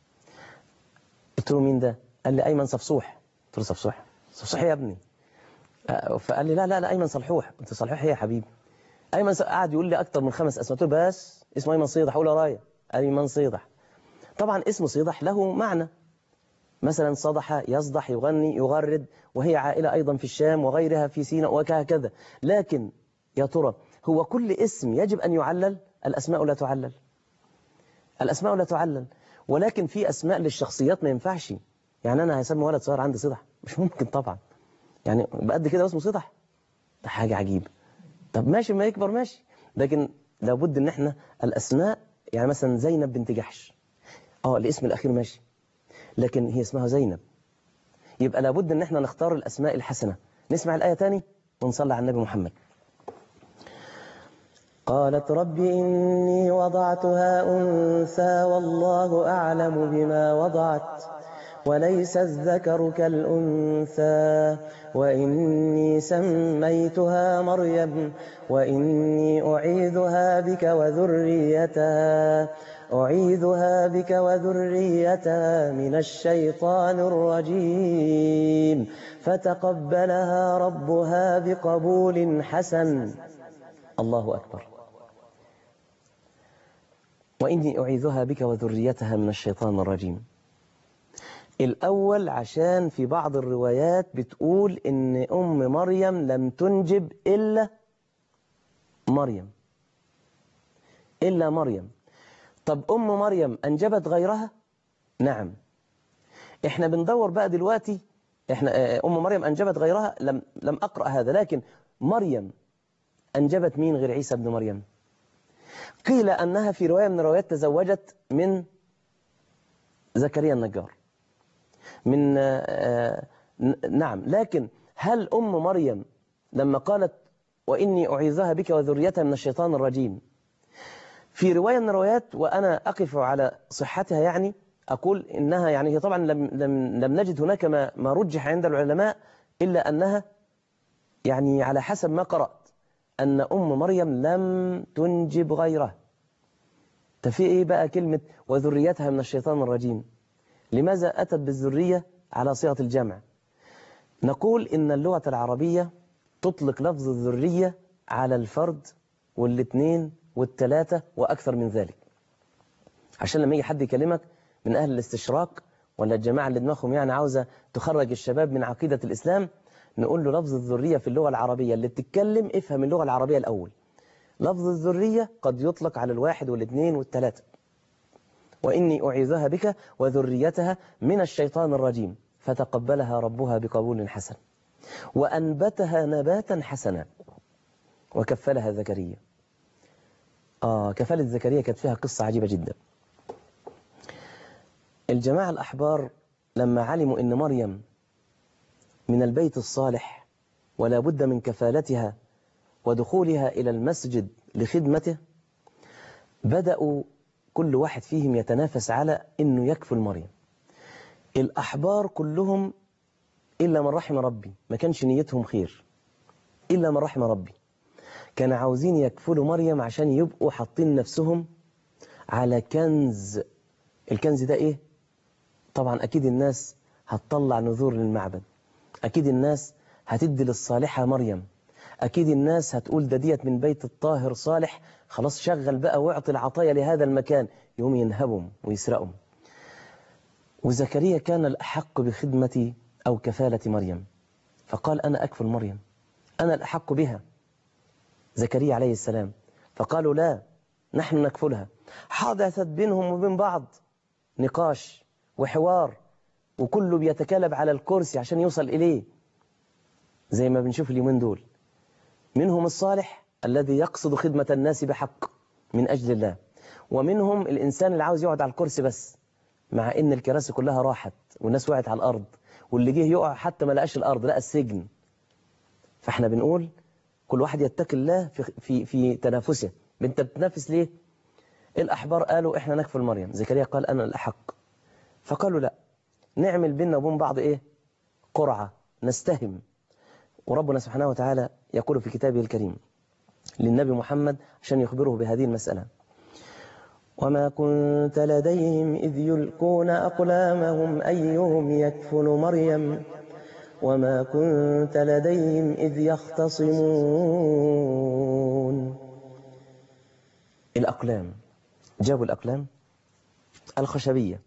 قلت له مين ده قال لي أيمن صفصوح قلت له صفصوح صفصوح يا ابني فقال لي لا لا لا أيمن صلحوح قلت صلحوح ايه يا حبيبي أيمن قعد يقول لي أكتر من خمس أسماء قلت له بس اسمه أيمن صيدح أقول راية أيمن صيدح طبعا اسم صيدح له معنى مثلا صدح يصدح يغني يغرد وهي عائلة أيضا في الشام وغيرها في سيناء وكهكذا لكن يا ترى هو كل اسم يجب أن يعلل الأسماء لا تعلل الأسماء لا تعلل ولكن في أسماء للشخصيات ما ينفعش يعني أنا هسمي ولد صغير عندي صدح مش ممكن طبعا يعني بقد كده اسمه صدح ده حاجة عجيبة طب ماشي ما يكبر ماشي لكن لابد ان احنا الاسماء يعني مثلا زينب بنت جحش اه الاسم الاخير ماشي لكن هي اسمها زينب يبقى لابد ان احنا نختار الاسماء الحسنة نسمع الآية تاني ونصلي على النبي محمد قالت رب إني وضعتها أنثى والله أعلم بما وضعت وليس الذكر كالأنثى وإني سميتها مريم وإني أعيذها بك وذريتها أعيذها بك وذريتها من الشيطان الرجيم فتقبلها ربها بقبول حسن الله أكبر وإني أعيذها بك وذريتها من الشيطان الرجيم الأول عشان في بعض الروايات بتقول إن أم مريم لم تنجب إلا مريم إلا مريم طب أم مريم أنجبت غيرها؟ نعم إحنا بندور بقى دلوقتي إحنا أم مريم أنجبت غيرها لم, لم أقرأ هذا لكن مريم أنجبت مين غير عيسى ابن مريم قيل أنها في رواية من الروايات تزوجت من زكريا النجار من نعم لكن هل أم مريم لما قالت وإني أعيذها بك وذريتها من الشيطان الرجيم في رواية من الروايات وأنا أقف على صحتها يعني أقول إنها يعني هي طبعا لم, لم, لم نجد هناك ما, ما رجح عند العلماء إلا أنها يعني على حسب ما قرأت أن أم مريم لم تنجب غيره تفي إيه بقى كلمة وذريتها من الشيطان الرجيم لماذا أتت بالذرية على صيغة الجمع نقول إن اللغة العربية تطلق لفظ الذرية على الفرد والاثنين والثلاثة وأكثر من ذلك عشان لما يجي حد يكلمك من أهل الاستشراق ولا الجماعة اللي دماغهم يعني عاوزة تخرج الشباب من عقيدة الإسلام نقول له لفظ الذرية في اللغة العربية اللي بتتكلم افهم اللغة العربية الأول لفظ الذرية قد يطلق على الواحد والاثنين والثلاثة وإني أعيذها بك وذريتها من الشيطان الرجيم فتقبلها ربها بقبول حسن وأنبتها نباتا حسنا وكفلها زكريا آه كفالة زكريا كانت فيها قصة عجيبة جدا الجماعة الأحبار لما علموا أن مريم من البيت الصالح ولا بد من كفالتها ودخولها إلى المسجد لخدمته بدأوا كل واحد فيهم يتنافس على أنه يكفل مريم الأحبار كلهم إلا من رحم ربي ما كانش نيتهم خير إلا من رحم ربي كان عاوزين يكفلوا مريم عشان يبقوا حاطين نفسهم على كنز الكنز ده إيه؟ طبعا أكيد الناس هتطلع نذور للمعبد أكيد الناس هتدي للصالحة مريم أكيد الناس هتقول ده ديت من بيت الطاهر صالح خلاص شغل بقى واعطي العطايا لهذا المكان يوم ينهبهم ويسرقهم وزكريا كان الأحق بخدمة أو كفالة مريم فقال أنا أكفل مريم أنا الأحق بها زكريا عليه السلام فقالوا لا نحن نكفلها حدثت بينهم وبين بعض نقاش وحوار وكله بيتكالب على الكرسي عشان يوصل إليه زي ما بنشوف اليومين دول منهم الصالح الذي يقصد خدمة الناس بحق من أجل الله ومنهم الإنسان اللي عاوز يقعد على الكرسي بس مع إن الكراسي كلها راحت والناس وقعت على الأرض واللي جه يقع حتى ما لقاش الأرض لقى السجن فاحنا بنقول كل واحد يتقي الله في, في, في تنافسه انت بتنافس ليه الأحبار قالوا احنا نكفل مريم زكريا قال أنا الأحق فقالوا لا نعمل بيننا وبين بعض ايه قرعة نستهم وربنا سبحانه وتعالى يقول في كتابه الكريم للنبي محمد عشان يخبره بهذه المسألة وما كنت لديهم إذ يلقون أقلامهم أيهم يكفل مريم وما كنت لديهم إذ يختصمون الأقلام جابوا الأقلام الخشبية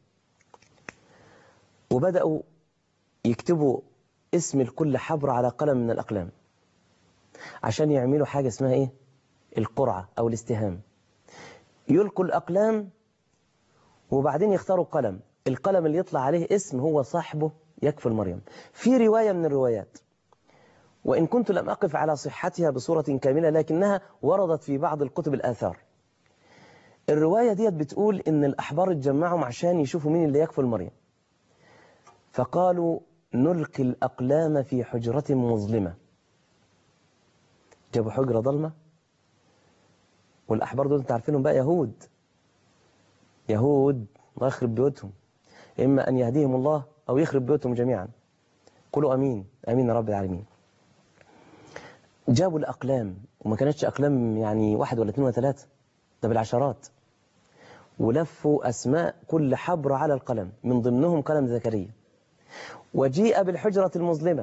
وبدأوا يكتبوا اسم الكل حبر على قلم من الأقلام عشان يعملوا حاجة اسمها إيه القرعة أو الاستهام يلقوا الأقلام وبعدين يختاروا قلم القلم اللي يطلع عليه اسم هو صاحبه يكفل مريم في رواية من الروايات وإن كنت لم أقف على صحتها بصورة كاملة لكنها وردت في بعض الكتب الآثار الرواية ديت بتقول إن الأحبار اتجمعوا عشان يشوفوا مين اللي يكفل مريم فقالوا نلقي الأقلام في حجرة مظلمة جابوا حجرة ظلمة والأحبار دول انت عارفينهم بقى يهود يهود الله يخرب بيوتهم إما أن يهديهم الله أو يخرب بيوتهم جميعا قولوا أمين أمين يا رب العالمين جابوا الأقلام وما كانتش أقلام يعني واحد ولا اثنين ولا ثلاثة ده بالعشرات ولفوا أسماء كل حبر على القلم من ضمنهم قلم زكريا وجيء بالحجرة المظلمة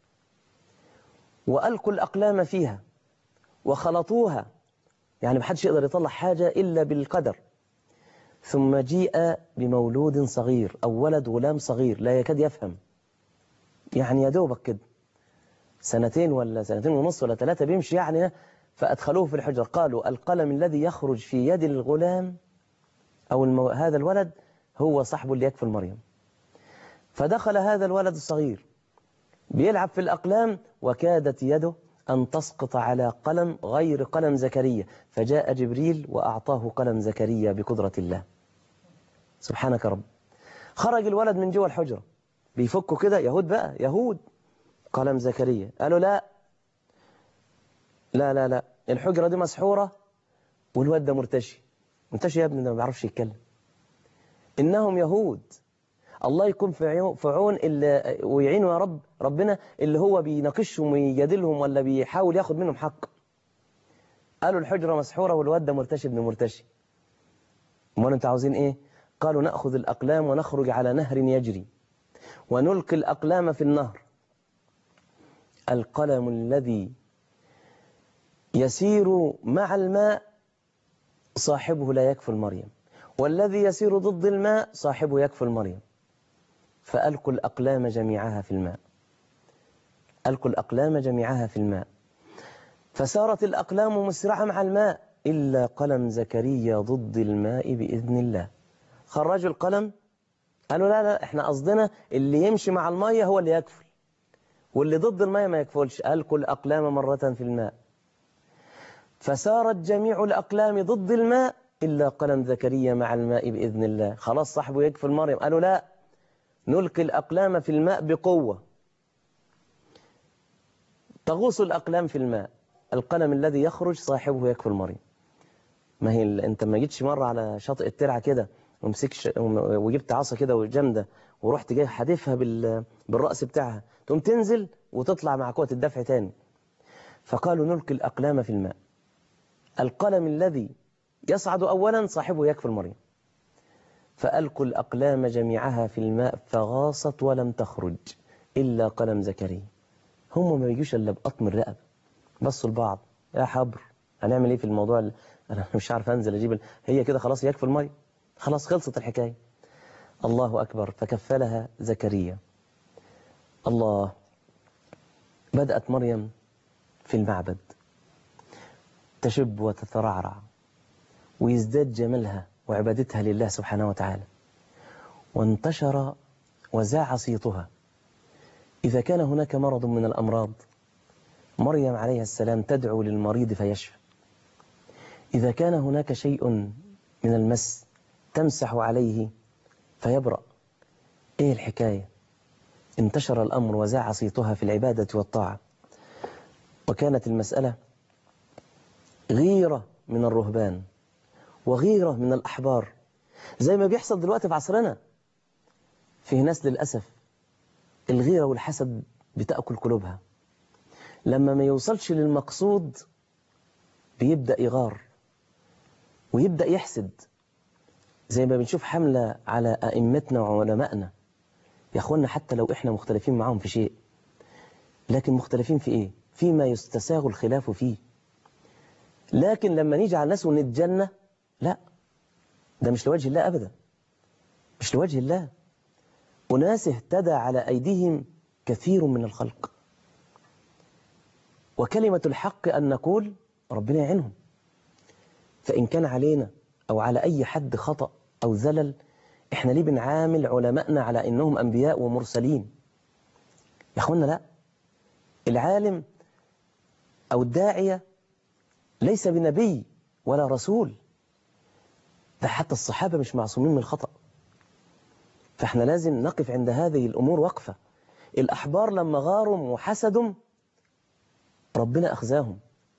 وألقوا الأقلام فيها وخلطوها يعني محدش يقدر يطلع حاجة إلا بالقدر ثم جيء بمولود صغير أو ولد غلام صغير لا يكاد يفهم يعني يا دوبك كده سنتين ولا سنتين ونص ولا ثلاثة بيمشي يعني فأدخلوه في الحجرة قالوا القلم الذي يخرج في يد الغلام أو المو... هذا الولد هو صاحبه اللي يكفل مريم فدخل هذا الولد الصغير بيلعب في الأقلام وكادت يده أن تسقط على قلم غير قلم زكريا فجاء جبريل وأعطاه قلم زكريا بقدرة الله سبحانك رب خرج الولد من جوه الحجرة بيفكوا كده يهود بقى يهود قلم زكريا قالوا لا لا لا لا الحجرة دي مسحورة والواد ده مرتشي مرتشي يا ابني ده ما بيعرفش يتكلم إنهم يهود الله يكون في عون اللي ويعينه يا رب ربنا اللي هو بيناقشهم ويجادلهم ولا بيحاول ياخد منهم حق قالوا الحجرة مسحورة والواد ده مرتشي ابن مرتشي امال انتوا عاوزين ايه قالوا نأخذ الأقلام ونخرج على نهر يجري ونلقي الأقلام في النهر القلم الذي يسير مع الماء صاحبه لا يكفل مريم والذي يسير ضد الماء صاحبه يكفل مريم فألقوا الأقلام جميعها في الماء ألقوا الأقلام جميعها في الماء فسارت الأقلام مسرعة مع الماء إلا قلم زكريا ضد الماء بإذن الله خرجوا القلم قالوا لا لا احنا قصدنا اللي يمشي مع المية هو اللي يكفل واللي ضد المية ما يكفلش ألقوا الأقلام مرة في الماء فسارت جميع الأقلام ضد الماء إلا قلم زكريا مع الماء بإذن الله خلاص صاحبه يكفل مريم قالوا لا نلقي الأقلام في الماء بقوة تغوص الأقلام في الماء القلم الذي يخرج صاحبه يكفل مريم ما هي ال- انت ما جيتش مرة على شاطئ الترعة كده ومسكش وجبت عصا كده وجامدة ورحت جاي حادفها بال... بالرأس بتاعها تقوم تنزل وتطلع مع قوة الدفع تاني فقالوا نلقي الأقلام في الماء القلم الذي يصعد أولا صاحبه يكفل مريم فألقوا الأقلام جميعها في الماء فغاصت ولم تخرج إلا قلم زكريا هم ما بيجوش إلا بقطم الرقبة بصوا لبعض يا حبر هنعمل إيه في الموضوع اللي أنا مش عارف أنزل أجيب ال- هي كده خلاص يكفي المية خلاص خلصت الحكاية الله أكبر فكفلها زكريا الله بدأت مريم في المعبد تشب وتترعرع ويزداد جمالها وعبادتها لله سبحانه وتعالى وانتشر وزاع صيتها إذا كان هناك مرض من الأمراض مريم عليها السلام تدعو للمريض فيشفى إذا كان هناك شيء من المس تمسح عليه فيبرأ إيه الحكاية انتشر الأمر وزاع صيتها في العبادة والطاعة وكانت المسألة غيرة من الرهبان وغيرة من الأحبار زي ما بيحصل دلوقتي في عصرنا في ناس للأسف الغيرة والحسد بتأكل قلوبها لما ما يوصلش للمقصود بيبدأ يغار ويبدأ يحسد زي ما بنشوف حملة على أئمتنا وعلمائنا يا أخوانا حتى لو إحنا مختلفين معاهم في شيء لكن مختلفين في إيه؟ فيما يستساغ الخلاف فيه لكن لما نيجي على الناس ونتجنى لا ده مش لوجه الله أبدا مش لوجه الله أناس اهتدى على أيديهم كثير من الخلق وكلمة الحق أن نقول ربنا يعينهم فإن كان علينا أو على أي حد خطأ أو زلل إحنا ليه بنعامل علمائنا على إنهم أنبياء ومرسلين يا أخوانا لا العالم أو الداعية ليس بنبي ولا رسول ده حتى الصحابة مش معصومين من الخطأ فإحنا لازم نقف عند هذه الأمور وقفة الأحبار لما غاروا وحسدوا ربنا أخزاهم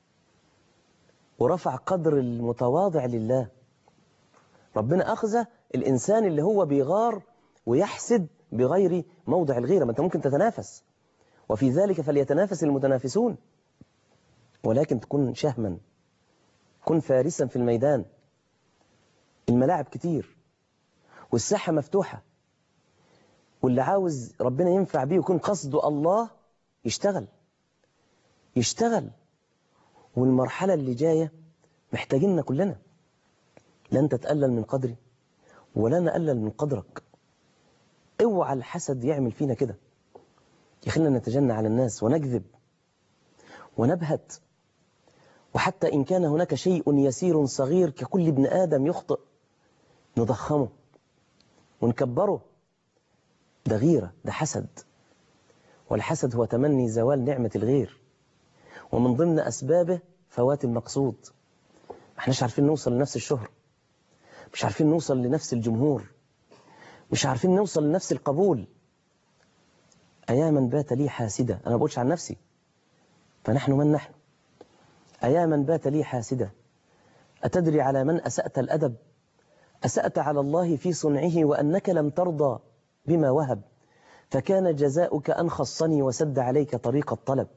ورفع قدر المتواضع لله ربنا أخذ الإنسان اللي هو بيغار ويحسد بغير موضع الغيرة ما أنت ممكن تتنافس وفي ذلك فليتنافس المتنافسون ولكن تكون شهما كن فارسا في الميدان الملاعب كتير والساحة مفتوحة واللي عاوز ربنا ينفع بيه ويكون قصده الله يشتغل يشتغل والمرحلة اللي جاية محتاجيننا كلنا لن تتقلل من قدري ولا نقلل من قدرك اوعى الحسد يعمل فينا كده يخلينا نتجنى على الناس ونكذب ونبهت وحتى إن كان هناك شيء يسير صغير ككل ابن آدم يخطئ نضخمه ونكبره ده غيرة ده حسد والحسد هو تمني زوال نعمة الغير ومن ضمن أسبابه فوات المقصود ما احناش عارفين نوصل لنفس الشهرة مش عارفين نوصل لنفس الجمهور مش عارفين نوصل لنفس القبول أياما بات لي حاسدة أنا ما بقولش عن نفسي فنحن من نحن أياما بات لي حاسدة أتدري على من أسأت الأدب أسأت على الله في صنعه وأنك لم ترضى بما وهب فكان جزاؤك أن خصني وسد عليك طريق الطلب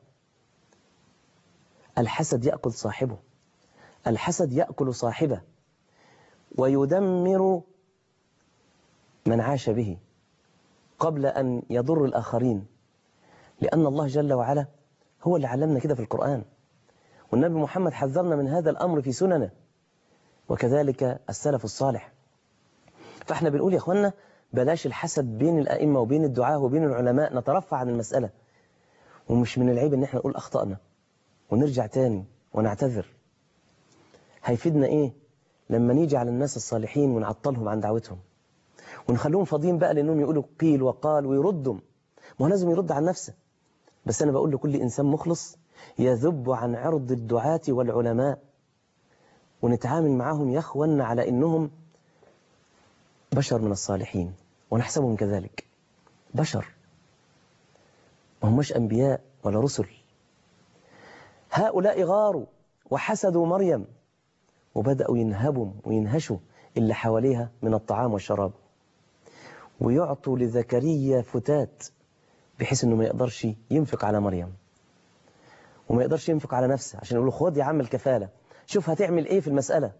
الحسد يأكل صاحبه الحسد يأكل صاحبه ويدمر من عاش به قبل أن يضر الآخرين لأن الله جل وعلا هو اللي علمنا كده في القرآن والنبي محمد حذرنا من هذا الأمر في سننه وكذلك السلف الصالح فاحنا بنقول يا اخوانا بلاش الحسد بين الأئمة وبين الدعاة وبين العلماء نترفع عن المسألة ومش من العيب ان احنا نقول أخطأنا ونرجع تاني ونعتذر هيفيدنا ايه لما نيجي على الناس الصالحين ونعطلهم عن دعوتهم ونخليهم فاضيين بقى لانهم يقولوا قيل وقال ويردوا ما هو لازم يرد عن نفسه بس انا بقول لكل انسان مخلص يذب عن عرض الدعاة والعلماء ونتعامل معهم يا اخوانا على انهم بشر من الصالحين ونحسبهم كذلك بشر ما هماش انبياء ولا رسل هؤلاء غاروا وحسدوا مريم وبدأوا ينهبوا وينهشوا اللي حواليها من الطعام والشراب ويعطوا لزكريا فتات بحيث انه ما يقدرش ينفق على مريم وما يقدرش ينفق على نفسه عشان يقول له خد يا عم الكفالة شوف هتعمل ايه في المسألة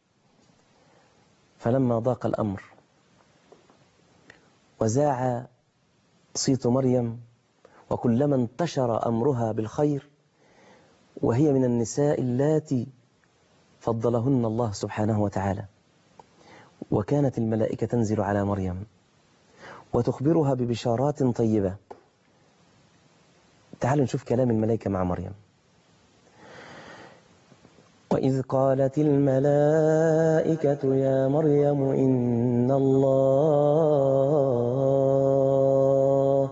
فلما ضاق الأمر وزاع صيت مريم وكلما انتشر أمرها بالخير وهي من النساء اللاتي فضلهن الله سبحانه وتعالى وكانت الملائكة تنزل على مريم وتخبرها ببشارات طيبة تعالوا نشوف كلام الملائكة مع مريم وإذ قالت الملائكة يا مريم إن الله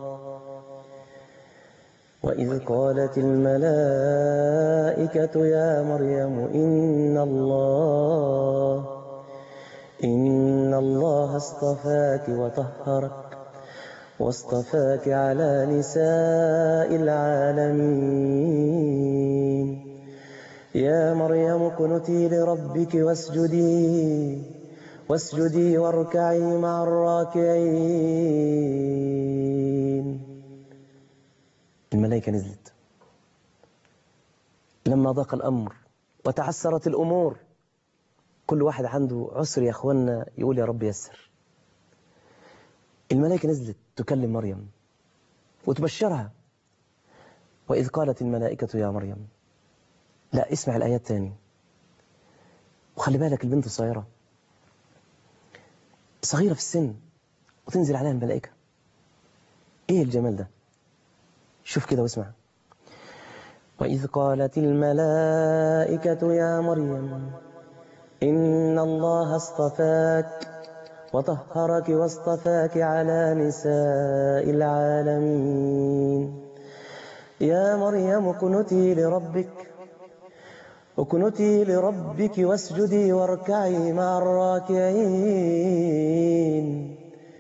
وإذ قالت الملائكة يا مريم إن الله إن الله اصطفاك وطهرك واصطفاك على نساء العالمين يا مريم اقنتي لربك واسجدي واسجدي واركعي مع الراكعين الملائكة نزلت لما ضاق الأمر وتعسرت الأمور كل واحد عنده عسر يا أخوانا يقول يا رب يسر الملائكة نزلت تكلم مريم وتبشرها وإذ قالت الملائكة يا مريم لا اسمع الآيات تاني وخلي بالك البنت الصغيرة صغيرة في السن وتنزل عليها الملائكة ايه الجمال ده شوف كده واسمع وإذ قالت الملائكة يا مريم إن الله اصطفاك وطهرك واصطفاك على نساء العالمين يا مريم اقنتي لربك اقنتي لربك واسجدي واركعي مع الراكعين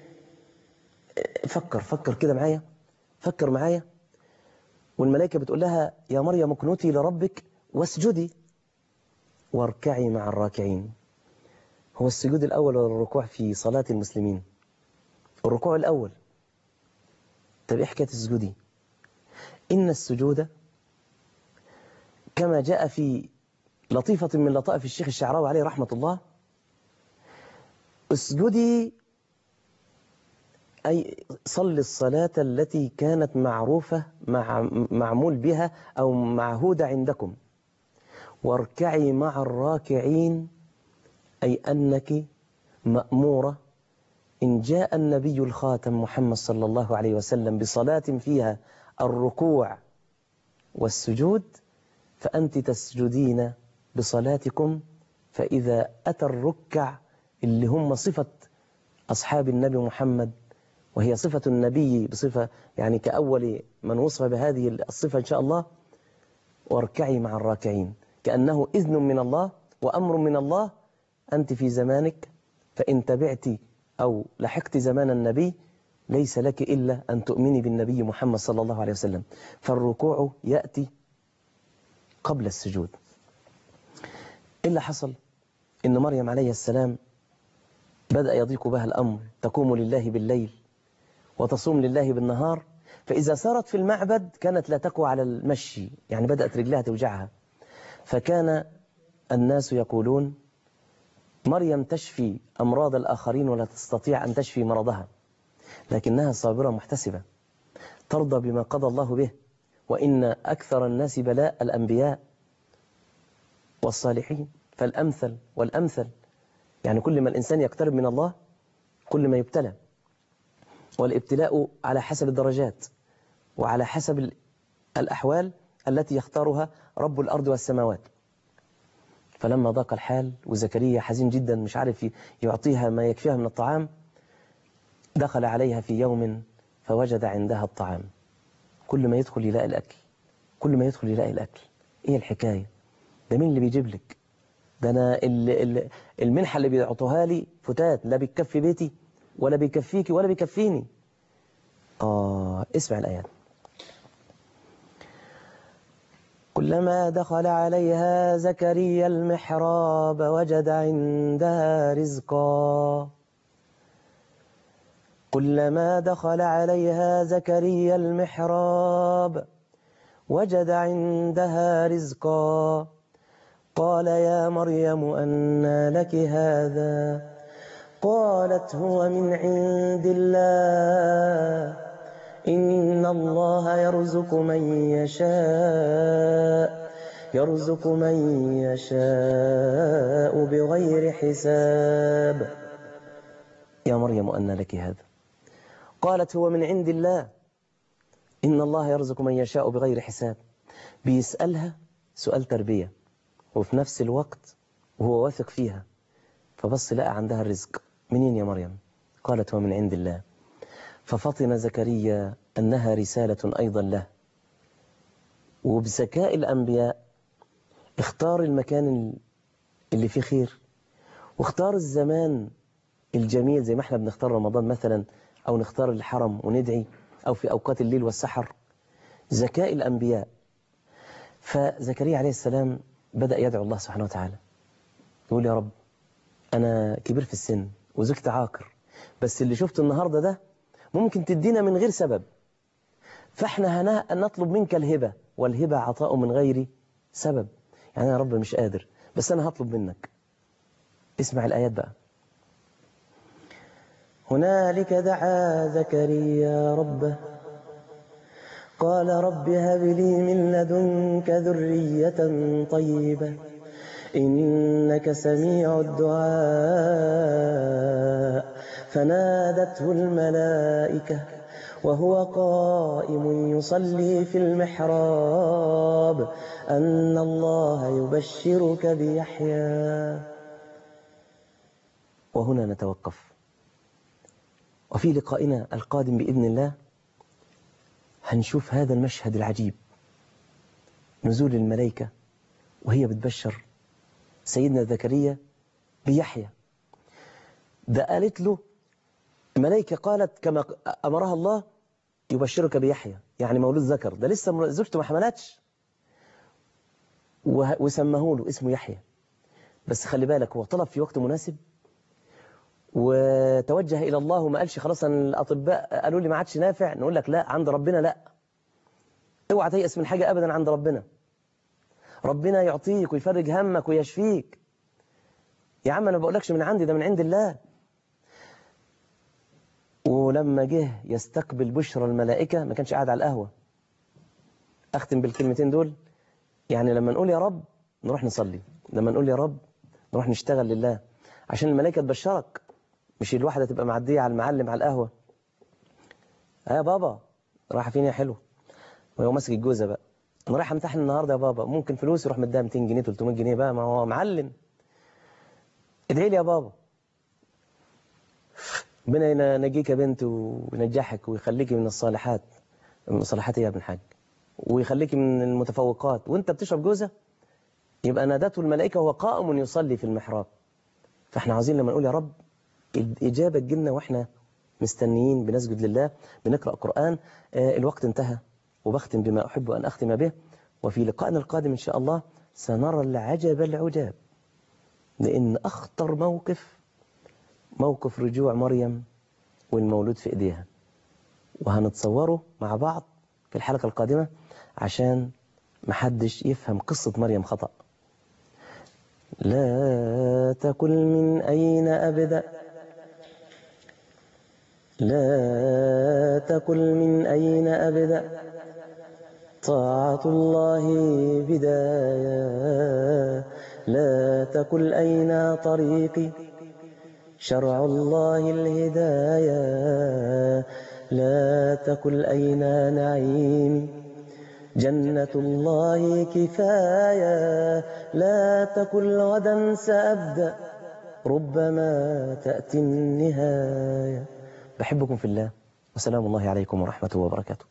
فكر فكر كده معايا فكر معايا والملائكة بتقول لها يا مريم اقنتي لربك واسجدي واركعي مع الراكعين هو السجود الأول ولا الركوع في صلاة المسلمين الركوع الأول طب إيه حكاية السجود إن السجود كما جاء في لطيفة من لطائف الشيخ الشعراوي عليه رحمة الله اسجدي أي صل الصلاة التي كانت معروفة مع معمول بها أو معهودة عندكم واركعي مع الراكعين أي أنك مأمورة إن جاء النبي الخاتم محمد صلى الله عليه وسلم بصلاة فيها الركوع والسجود فأنت تسجدين بصلاتكم فإذا أتى الركع اللي هم صفة أصحاب النبي محمد وهي صفة النبي بصفة يعني كأول من وصف بهذه الصفة إن شاء الله واركعي مع الراكعين كأنه إذن من الله وأمر من الله أنت في زمانك فإن تبعت أو لحقت زمان النبي ليس لك إلا أن تؤمني بالنبي محمد صلى الله عليه وسلم فالركوع يأتي قبل السجود إيه اللي حصل إن مريم عليه السلام بدأ يضيق بها الأمر تقوم لله بالليل وتصوم لله بالنهار فإذا سارت في المعبد كانت لا تقوى على المشي يعني بدأت رجلها توجعها فكان الناس يقولون مريم تشفي أمراض الآخرين ولا تستطيع أن تشفي مرضها لكنها صابرة محتسبة ترضى بما قضى الله به وإن أكثر الناس بلاء الأنبياء والصالحين فالأمثل والأمثل يعني كل ما الإنسان يقترب من الله كل ما يبتلى والابتلاء على حسب الدرجات وعلى حسب الأحوال التي يختارها رب الأرض والسماوات فلما ضاق الحال وزكريا حزين جدا مش عارف يعطيها ما يكفيها من الطعام دخل عليها في يوم فوجد عندها الطعام كل ما يدخل يلاقي الأكل كل ما يدخل يلاقي الأكل إيه الحكاية ده مين اللي بيجيب لك ده أنا المنحة اللي بيعطوها لي فتات لا بيكفي بيتي ولا بيكفيكي ولا بيكفيني آه اسمع الآيات كلما دخل عليها زكريا المحراب وجد عندها رزقا كلما دخل عليها زكريا المحراب وجد عندها رزقا قال يا مريم أنى لك هذا قالت هو من عند الله إن الله يرزق من يشاء يرزق من يشاء بغير حساب يا مريم أنى لك هذا قالت هو من عند الله إن الله يرزق من يشاء بغير حساب بيسألها سؤال تربية وفي نفس الوقت وهو واثق فيها فبص لقى عندها الرزق منين يا مريم قالت هو من عند الله ففطن زكريا أنها رسالة أيضا له وبذكاء الأنبياء اختار المكان اللي فيه خير واختار الزمان الجميل زي ما احنا بنختار رمضان مثلا أو نختار الحرم وندعي أو في أوقات الليل والسحر ذكاء الأنبياء فزكريا عليه السلام بدأ يدعو الله سبحانه وتعالى يقول يا رب أنا كبير في السن وزوجتي عاقر بس اللي شفته النهاردة ده ممكن تدينا من غير سبب فاحنا هنا نطلب منك الهبة والهبة عطاء من غير سبب يعني يا رب مش قادر بس أنا هطلب منك اسمع الآيات بقى هنالك دعا زكريا ربه قال رب هب لي من لدنك ذرية طيبة إنك سميع الدعاء فنادته الملائكة وهو قائم يصلي في المحراب أن الله يبشرك بيحيى وهنا نتوقف وفي لقائنا القادم بإذن الله هنشوف هذا المشهد العجيب نزول الملائكة وهي بتبشر سيدنا زكريا بيحيى ده قالت له الملائكة قالت كما أمرها الله يبشرك بيحيى يعني مولود ذكر ده لسه زوجته ما حملتش وسماه له اسمه يحيى بس خلي بالك هو طلب في وقت مناسب وتوجه إلى الله وما قالش خلاص أن الأطباء قالوا لي ما عادش نافع نقول لك لا عند ربنا لا اوعى تيأس من حاجة أبدا عند ربنا ربنا يعطيك ويفرج همك ويشفيك يا عم أنا ما بقولكش من عندي ده من عند الله ولما جه يستقبل بشرى الملائكة ما كانش قاعد على القهوة أختم بالكلمتين دول يعني لما نقول يا رب نروح نصلي لما نقول يا رب نروح نشتغل لله عشان الملائكة تبشرك مش الواحدة تبقى معدية على المعلم على القهوة ها يا بابا رايحة فين يا حلو وهو ماسك الجوزة بقى انا رايح امتحن النهارده يا بابا ممكن فلوس يروح مديها 200 جنيه 300 جنيه بقى ما هو معلم ادعي لي يا بابا ربنا ينجيك يا بنت وينجحك ويخليكي من الصالحات من الصالحات يا ابن الحاج ويخليكي من المتفوقات وانت بتشرب جوزة يبقى نادته الملائكة وهو قائم يصلي في المحراب فاحنا عاوزين لما نقول يا رب الإجابة تجيلنا واحنا مستنيين بنسجد لله بنقرأ قرآن آه الوقت انتهى وبختم بما أحب أن أختم به وفي لقائنا القادم إن شاء الله سنرى العجب العجاب لأن أخطر موقف موقف رجوع مريم والمولود في إيديها وهنتصوره مع بعض في الحلقة القادمة عشان محدش يفهم قصة مريم خطأ لا تقل من أين أبدأ لا تقل من أين أبدأ طاعة الله بداية لا تقل أين طريقي شرع الله الهداية لا تقل أين نعيمي جنة الله كفاية لا تقل غدا سأبدأ ربما تأتي النهاية بحبكم في الله وسلام الله عليكم ورحمة وبركاته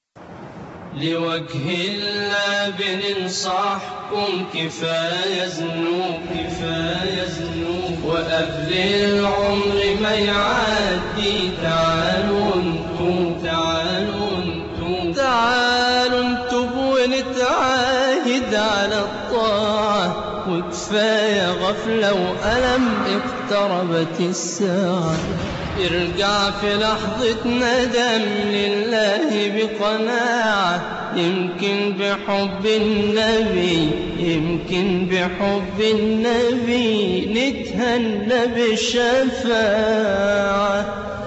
لوجه الله بننصحكم كفاية ذنوب كفاية ذنوب وقبل العمر ما يعدي تعالوا انتم تعالوا انتم تعالوا انتم ونتعاهد لو ألم اقتربت الساعة ارجع في لحظة ندم لله بقناعة يمكن بحب النبي يمكن بحب النبي نتهنى بالشفاعة